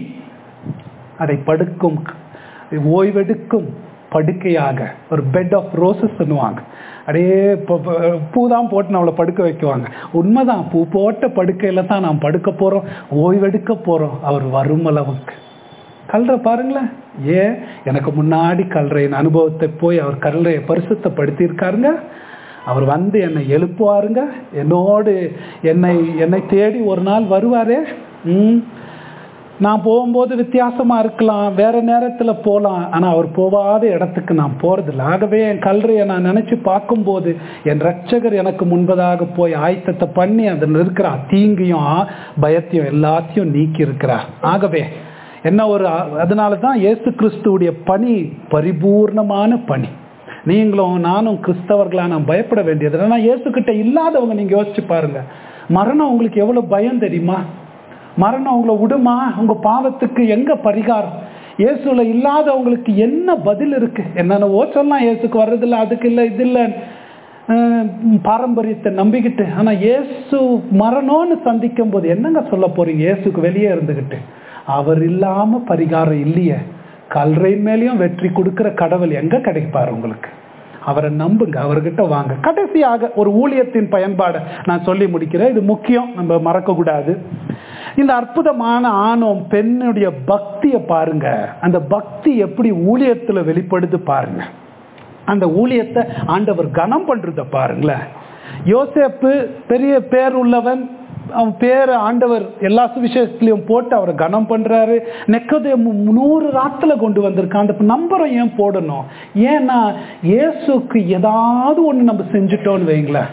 Speaker 1: அதை படுக்கும் ஓய்வெடுக்கும் படுக்கையாக ஒரு பெட் ஆஃப் ரோசஸ் பண்ணுவாங்க அப்படியே பூ தான் போட்டு நம்மளை படுக்க வைக்குவாங்க உண்மைதான் பூ போட்ட படுக்கையில தான் நாம் படுக்க போறோம் ஓய்வெடுக்க போறோம் அவர் வரும் அளவுக்கு கல்ற பாருங்களேன் ஏன் எனக்கு முன்னாடி கல்றையின் அனுபவத்தை போய் அவர் கல்றையை பரிசுத்தப்படுத்தியிருக்காருங்க அவர் வந்து என்னை எழுப்புவாருங்க என்னோடு என்னை என்னை தேடி ஒரு நாள் வருவாரே ம் நான் போகும்போது வித்தியாசமா இருக்கலாம் வேற நேரத்துல போகலாம் ஆனா அவர் போகாத இடத்துக்கு நான் போறதில்லை ஆகவே என் கல்றையை நான் நினைச்சு பார்க்கும்போது என் ரட்சகர் எனக்கு முன்பதாக போய் ஆயத்தத்தை பண்ணி அதில் இருக்கிற தீங்கையும் பயத்தையும் எல்லாத்தையும் நீக்கி இருக்கிறார் ஆகவே என்ன ஒரு அதனால தான் இயேசு கிறிஸ்துவுடைய பணி பரிபூர்ணமான பணி நீங்களும் நானும் கிறிஸ்தவர்களா நான் பயப்பட வேண்டியது ஏன்னா இயேசு கிட்ட இல்லாதவங்க நீங்க யோசிச்சு பாருங்க மரணம் உங்களுக்கு எவ்வளவு பயம் தெரியுமா மரணம் உங்களை விடுமா உங்க பாவத்துக்கு எங்க பரிகாரம் இயேசுல இல்லாதவங்களுக்கு என்ன பதில் இருக்கு என்னென்னவோ சொல்லலாம் இயேசுக்கு வர்றதில்ல அதுக்கு இல்லை இது இல்லை பாரம்பரியத்தை நம்பிக்கிட்டு ஆனா இயேசு மரணம்னு சந்திக்கும் போது என்னங்க சொல்ல போறீங்க இயேசுக்கு வெளியே இருந்துகிட்டு அவர் இல்லாம பரிகாரம் இல்லையே கல்றை மேலேயும் வெற்றி கொடுக்கிற கடவுள் எங்க கிடைப்பாரு உங்களுக்கு அவரை நம்புங்க அவர்கிட்ட வாங்க கடைசியாக ஒரு ஊழியத்தின் பயன்பாடை நான் சொல்லி முடிக்கிறேன் இது முக்கியம் நம்ம மறக்க கூடாது இந்த அற்புதமான ஆணவம் பெண்ணுடைய பக்தியை பாருங்க அந்த பக்தி எப்படி ஊழியத்துல வெளிப்படுது பாருங்க அந்த ஊழியத்தை ஆண்டவர் கனம் பண்றத பாருங்களேன் யோசேப்பு பெரிய பேர் உள்ளவன் அவன் பேரை ஆண்டவர் எல்லா சுவிசேஷத்துலையும் போட்டு அவரை கனம் பண்றாரு நெக்கதே நூறு ராத்துல கொண்டு வந்திருக்கான் அந்த நம்பரை ஏன் போடணும் ஏன்னா இயேசுக்கு ஏதாவது ஒன்று நம்ம செஞ்சுட்டோன்னு வைங்களேன்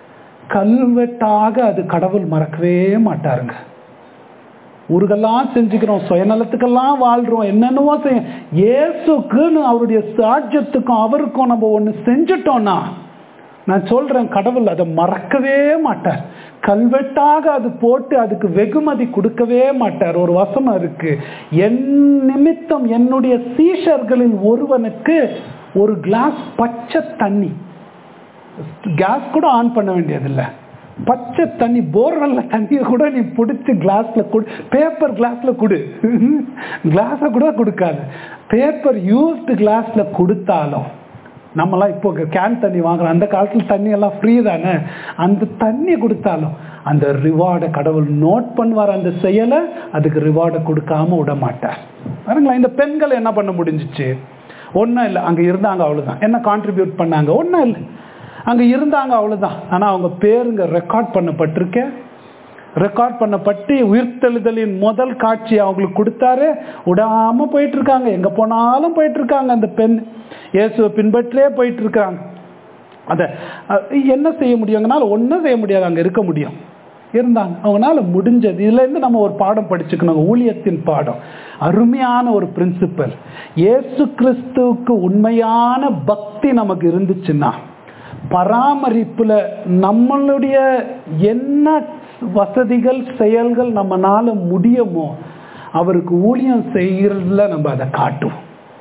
Speaker 1: கல்வெட்டாக அது கடவுள் மறக்கவே மாட்டாருங்க ஊருக்கெல்லாம் செஞ்சுக்கிறோம் சுயநலத்துக்கெல்லாம் வாழ்றோம் என்னென்னவோ செய்ய இயேசுக்குன்னு அவருடைய சாட்சியத்துக்கும் அவருக்கும் நம்ம ஒன்று செஞ்சுட்டோம்னா நான் சொல்றேன் கடவுள் அதை மறக்கவே மாட்டார் கல்வெட்டாக அது போட்டு அதுக்கு வெகுமதி கொடுக்கவே மாட்டார் ஒரு வசனம் இருக்கு என் நிமித்தம் என்னுடைய சீஷர்களில் ஒருவனுக்கு ஒரு கிளாஸ் பச்சை தண்ணி கேஸ் கூட ஆன் பண்ண வேண்டியதில்லை பச்சை தண்ணி போர்வெல்ல தண்ணியை கூட நீ பிடிச்சி கிளாஸ்ல கொடு பேப்பர் கிளாஸ்ல கொடு கிளாஸை கூட கொடுக்காது பேப்பர் யூஸ்டு கிளாஸ்ல கொடுத்தாலும் நம்மலாம் இப்போ கேன் தண்ணி வாங்குறோம் அந்த காலத்தில் தண்ணி எல்லாம் ஃப்ரீ தானே அந்த தண்ணி கொடுத்தாலும் அந்த ரிவார்டை கடவுள் நோட் பண்ணுவார் அந்த செயலை அதுக்கு ரிவார்டை கொடுக்காம விட மாட்டார் பாருங்களா இந்த பெண்கள் என்ன பண்ண முடிஞ்சிச்சு ஒன்றும் இல்லை அங்கே இருந்தாங்க அவ்வளோதான் என்ன கான்ட்ரிபியூட் பண்ணாங்க ஒன்றும் இல்லை அங்கே இருந்தாங்க அவ்வளோதான் ஆனால் அவங்க பேருங்க ரெக்கார்ட் பண்ணப்பட்டிருக்கேன் ரெக்கார்ட் பண்ணப்பட்டு உயிர்த்தெழுதலின் முதல் காட்சி அவங்களுக்கு கொடுத்தாரு விடாம போயிட்டு இருக்காங்க எங்க போனாலும் போயிட்டு இருக்காங்க அந்த பெண் இயேசுவை பின்பற்றே போயிட்டு இருக்காங்க அத என்ன செய்ய முடியுங்கனால ஒன்றும் செய்ய முடியாது அங்கே இருக்க முடியும் இருந்தாங்க அவங்களால முடிஞ்சது இதுல இருந்து நம்ம ஒரு பாடம் படிச்சுக்கணும் ஊழியத்தின் பாடம் அருமையான ஒரு பிரின்சிபல் இயேசு கிறிஸ்துவுக்கு உண்மையான பக்தி நமக்கு இருந்துச்சுன்னா பராமரிப்புல நம்மளுடைய என்ன வசதிகள் செயல்கள் நம்மனால முடியுமோ அவருக்கு ஊழியம் செய்யறதுல நம்ம அதை காட்டுவோம்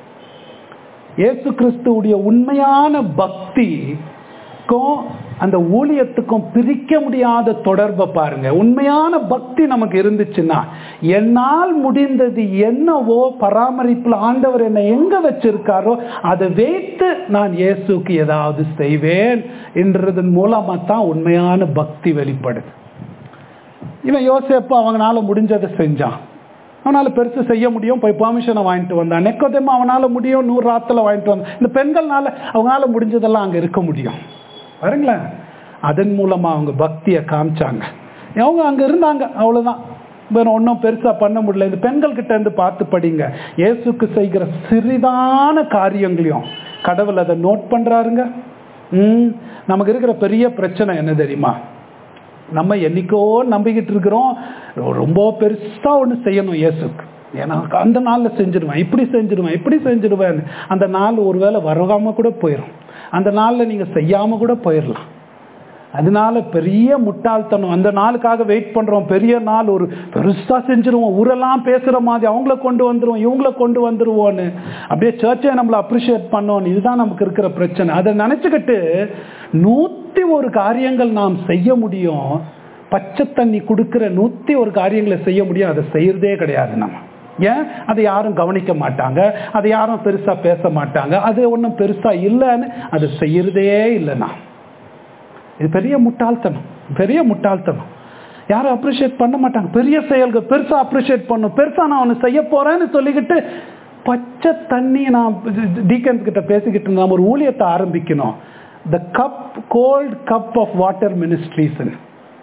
Speaker 1: இயேசு கிறிஸ்துவுடைய உண்மையான பக்திக்கும் அந்த ஊழியத்துக்கும் பிரிக்க முடியாத தொடர்பை பாருங்க உண்மையான பக்தி நமக்கு இருந்துச்சுன்னா என்னால் முடிந்தது என்னவோ பராமரிப்புல ஆண்டவர் என்னை எங்க வச்சிருக்காரோ அதை வைத்து நான் இயேசுக்கு ஏதாவது செய்வேன் என்றதன் மூலமா தான் உண்மையான பக்தி வெளிப்படுது இவன் யோசிப்போ அவங்களால முடிஞ்சதை செஞ்சான் அவனால பெருசு செய்ய முடியும் போய் பெர்மிஷனை வாங்கிட்டு வந்தான் நெக்கோதேமா அவனால முடியும் நூறு ராத்துல வாங்கிட்டு வந்தான் இந்த பெண்கள்னால அவங்களால முடிஞ்சதெல்லாம் அங்க இருக்க முடியும் பாருங்களேன் அதன் மூலமா அவங்க பக்தியை காமிச்சாங்க அவங்க அங்க இருந்தாங்க அவ்வளவுதான் வேற ஒன்றும் பெருசா பண்ண முடியல இந்த பெண்கள் கிட்ட இருந்து பார்த்து படிங்க இயேசுக்கு செய்கிற சிறிதான காரியங்களையும் கடவுள் அதை நோட் பண்றாருங்க ம் நமக்கு இருக்கிற பெரிய பிரச்சனை என்ன தெரியுமா நம்ம என்னைக்கோ நம்பிக்கிட்டு இருக்கிறோம் ரொம்ப பெருசா ஒன்று செய்யணும் இயேசுக்கு ஏன்னா அந்த நாளில் செஞ்சிடுவேன் இப்படி செஞ்சிடுவேன் இப்படி செஞ்சிடுவேன் அந்த நாள் ஒருவேளை வரகாம கூட போயிடும் அந்த நாளில் நீங்கள் செய்யாம கூட போயிடலாம் அதனால பெரிய முட்டாள்தனம் அந்த நாளுக்காக வெயிட் பண்றோம் பெரிய நாள் ஒரு பெருசா செஞ்சிருவோம் ஊரெல்லாம் பேசுற மாதிரி அவங்கள கொண்டு வந்துருவோம் இவங்கள கொண்டு வந்துருவோன்னு அப்படியே சர்ச்சை நம்மளை அப்ரிஷியேட் பண்ணோம் இதுதான் நமக்கு இருக்கிற பிரச்சனை அதை நினைச்சுக்கிட்டு நூத்தி ஒரு காரியங்கள் நாம் செய்ய முடியும் பச்சை தண்ணி கொடுக்கிற நூத்தி ஒரு காரியங்களை செய்ய முடியும் அதை செய்யறதே கிடையாது நம்ம ஏன் அதை யாரும் கவனிக்க மாட்டாங்க அதை யாரும் பெருசா பேச மாட்டாங்க அது ஒன்றும் பெருசா இல்லைன்னு அதை செய்யறதே இல்லை நான் இது பெரிய முட்டாள்தனம் பெரிய முட்டாள்தனம் யாரும் அப்ரிஷியேட் பண்ண மாட்டாங்க பெரிய செயல்கள் பெருசா அப்ரிஷியேட் பண்ணும் பெருசா நான் ஒன்று செய்ய போறேன்னு சொல்லிக்கிட்டு பச்சை தண்ணி நான் டீக்கன்ஸ் கிட்ட பேசிக்கிட்டு இருந்தேன் நம்ம ஒரு ஊழியத்தை ஆரம்பிக்கணும் the cup cold cup of water ministries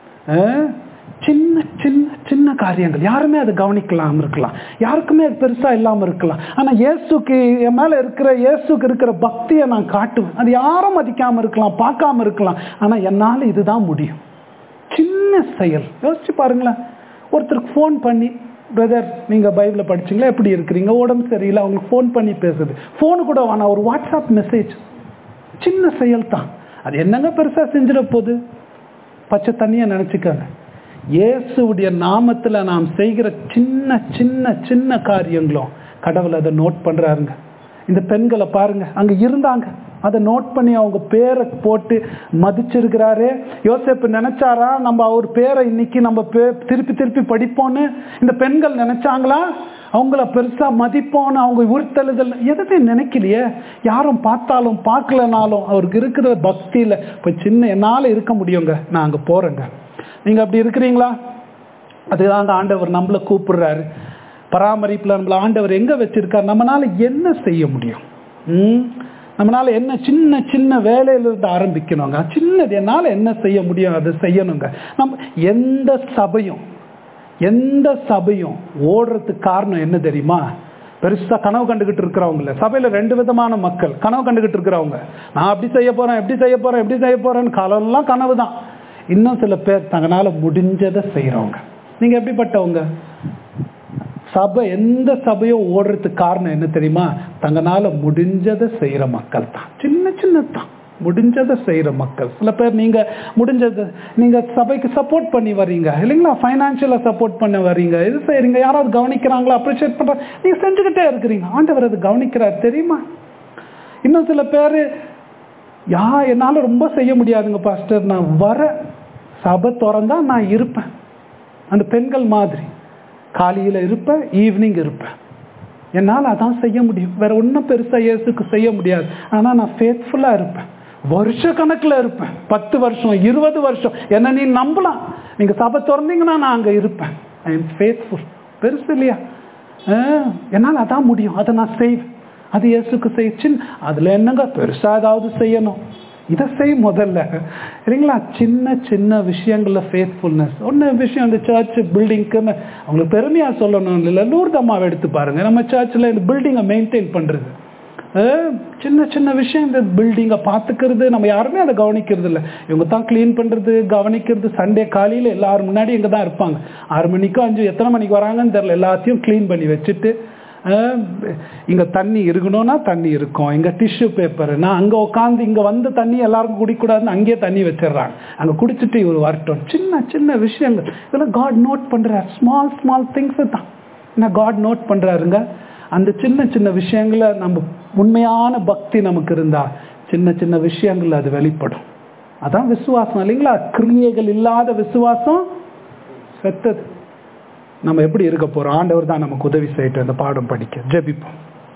Speaker 1: சின்ன சின்ன சின்ன காரியங்கள் யாருமே அதை கவனிக்கலாம் இருக்கலாம் யாருக்குமே அது பெருசா இல்லாம இருக்கலாம் ஆனா இயேசுக்கு என் மேல இருக்கிற இயேசுக்கு இருக்கிற பக்தியை நான் காட்டுவேன் அது யாரும் மதிக்காம இருக்கலாம் பார்க்காம இருக்கலாம் ஆனா என்னால இதுதான் முடியும் சின்ன செயல் யோசிச்சு பாருங்களேன் ஒருத்தருக்கு ஃபோன் பண்ணி பிரதர் நீங்க பைபிள படிச்சீங்களா எப்படி இருக்கிறீங்க உடம்பு சரியில்லை அவங்களுக்கு ஃபோன் பண்ணி பேசுது ஃபோனு கூட வேணாம் ஒரு வாட்ஸ்அப் மெசேஜ் சின்ன செயல் தான் அது என்னங்க பெருசா செஞ்சிட போகுது பச்சை தண்ணியை நினைச்சுக்கங்க இயேசுடைய நாமத்துல நாம் செய்கிற சின்ன சின்ன சின்ன காரியங்களும் கடவுள் அதை நோட் பண்றாருங்க இந்த பெண்களை பாருங்க அங்க இருந்தாங்க அதை நோட் பண்ணி அவங்க பேரை போட்டு மதிச்சிருக்கிறாரு யோசேப்பு நினைச்சாரா நம்ம அவர் பேரை இன்னைக்கு நம்ம பே- திருப்பி திருப்பி படிப்போம்னு இந்த பெண்கள் நினைச்சாங்களா அவங்கள பெருசா மதிப்போன்னு அவங்க உறுத்தலுதல் எதுவுமே நினைக்கலையே யாரும் பார்த்தாலும் பார்க்கலனாலும் அவருக்கு இருக்கிற பக்தியில இப்போ சின்ன என்னால இருக்க முடியுங்க நான் அங்க போறேங்க நீங்க அப்படி இருக்கிறீங்களா அதுதான் ஆண்டவர் நம்மளை கூப்பிடுறாரு பராமரிப்புல நம்மள ஆண்டவர் எங்க வச்சிருக்காரு நம்மனால என்ன செய்ய முடியும் ம்? நம்மனால என்ன சின்ன சின்ன வேலையில இருந்து ஆரம்பிக்கணுங்க சின்னது என்னால என்ன செய்ய முடியும் அதை செய்யணுங்க நம்ம எந்த சபையும் எந்த சபையும் ஓடுறதுக்கு காரணம் என்ன தெரியுமா பெருசா கனவு கண்டுகிட்டு இருக்கிறவங்கள சபையில ரெண்டு விதமான மக்கள் கனவு கண்டுகிட்டு இருக்கிறவங்க நான் அப்படி செய்ய போறேன் எப்படி செய்ய போறேன் எப்படி செய்ய போறேன்னு காலம்லாம் கனவு தான் இன்னும் சில பேர் தங்கனால முடிஞ்சதை செய்யறவங்க நீங்க எப்படிப்பட்டவங்க சபை எந்த சபையும் ஓடுறதுக்கு காரணம் என்ன தெரியுமா தங்கனால முடிஞ்சதை செய்யற மக்கள் தான் சின்ன சின்னதான் முடிஞ்சதை செய்யற மக்கள் சில பேர் நீங்க முடிஞ்சது நீங்க சபைக்கு சப்போர்ட் பண்ணி வர்றீங்க இல்லைங்களா ஃபைனான்சியலா சப்போர்ட் பண்ண வர்றீங்க இது செய்றீங்க யாராவது கவனிக்கிறாங்களா அப்ரிஷியேட் பண்ற நீங்க செஞ்சுக்கிட்டே இருக்கிறீங்க ஆண்டவர் அது கவனிக்கிறார் தெரியுமா இன்னும் சில பேர் யா என்னால ரொம்ப செய்ய முடியாதுங்க பாஸ்டர் நான் வர சபை திறந்தா நான் இருப்பேன் அந்த பெண்கள் மாதிரி காலையில இருப்பேன் ஈவினிங் இருப்பேன் என்னால் அதான் செய்ய முடியும் வேற ஒன்றும் பெருசா இயேசுக்கு செய்ய முடியாது ஆனா நான் ஃபேத்ஃபுல்லா இருப்பேன் வருஷ கணக்குல இருப்பேன் பத்து வருஷம் இருபது வருஷம் என்ன நீ நம்பலாம் நீங்க சபை திறந்தீங்கன்னா நான் அங்க இருப்பேன் ஐ எம் ஃபேத்ஃபுல் பெருசு இல்லையா ஆஹ், என்னால் அதான் முடியும் அதை நான் செய்வேன் அது இயேசுக்கு செய்ய அதுல என்னங்க பெருசா ஏதாவது செய்யணும் இதை செய் முதல்ல இல்லைங்களா சின்ன சின்ன விஷயங்கள்ல ஃபேத்ஃபுல்னஸ் ஒன்று விஷயம் இந்த சர்ச் பில்டிங்க்குன்னு அவங்களுக்கு பெருமையா சொல்லணும் இல்லை லூர்தம்மாவை எடுத்து பாருங்க நம்ம சர்ச்சில் இந்த பில்டிங்கை மெயின்டைன் பண்றது அஹ் சின்ன சின்ன விஷயம் இந்த பில்டிங்கை பார்த்துக்கிறது நம்ம யாருமே அதை கவனிக்கிறது இல்லை இவங்க தான் க்ளீன் பண்ணுறது கவனிக்கிறது சண்டே காலையில் எல்லாரும் முன்னாடி இங்கே தான் இருப்பாங்க ஆறு மணிக்கும் அஞ்சு எத்தனை மணிக்கு வராங்கன்னு தெரியல எல்லாத்தையும் க்ளீன் பண்ணி வச்சுட்டு அஹ் இங்க தண்ணி இருக்கணும்னா தண்ணி இருக்கும் இங்க டிஷ்யூ பேப்பர் நான் அங்க உட்காந்து இங்க வந்து தண்ணி எல்லாருக்கும் குடிக்கூடாதுன்னு அங்கேயே தண்ணி வச்சிடுறாங்க அங்க குடிச்சிட்டு இவர் வரட்டும் சின்ன சின்ன விஷயங்கள் இதெல்லாம் காட் நோட் பண்றாரு ஸ்மால் ஸ்மால் திங்ஸ் தான் என்ன காட் நோட் பண்றாருங்க அந்த சின்ன சின்ன விஷயங்கள நம்ம உண்மையான பக்தி நமக்கு இருந்தா சின்ன சின்ன விஷயங்கள் அது வெளிப்படும் அதான் விசுவாசம் இல்லைங்களா கிரியைகள் இல்லாத விசுவாசம் செத்தது நம்ம எப்படி இருக்க போறோம் ஆண்டவர் தான் நமக்கு உதவி செய்யட்டும் இந்த பாடம் படிக்க ஜெபிப்போம்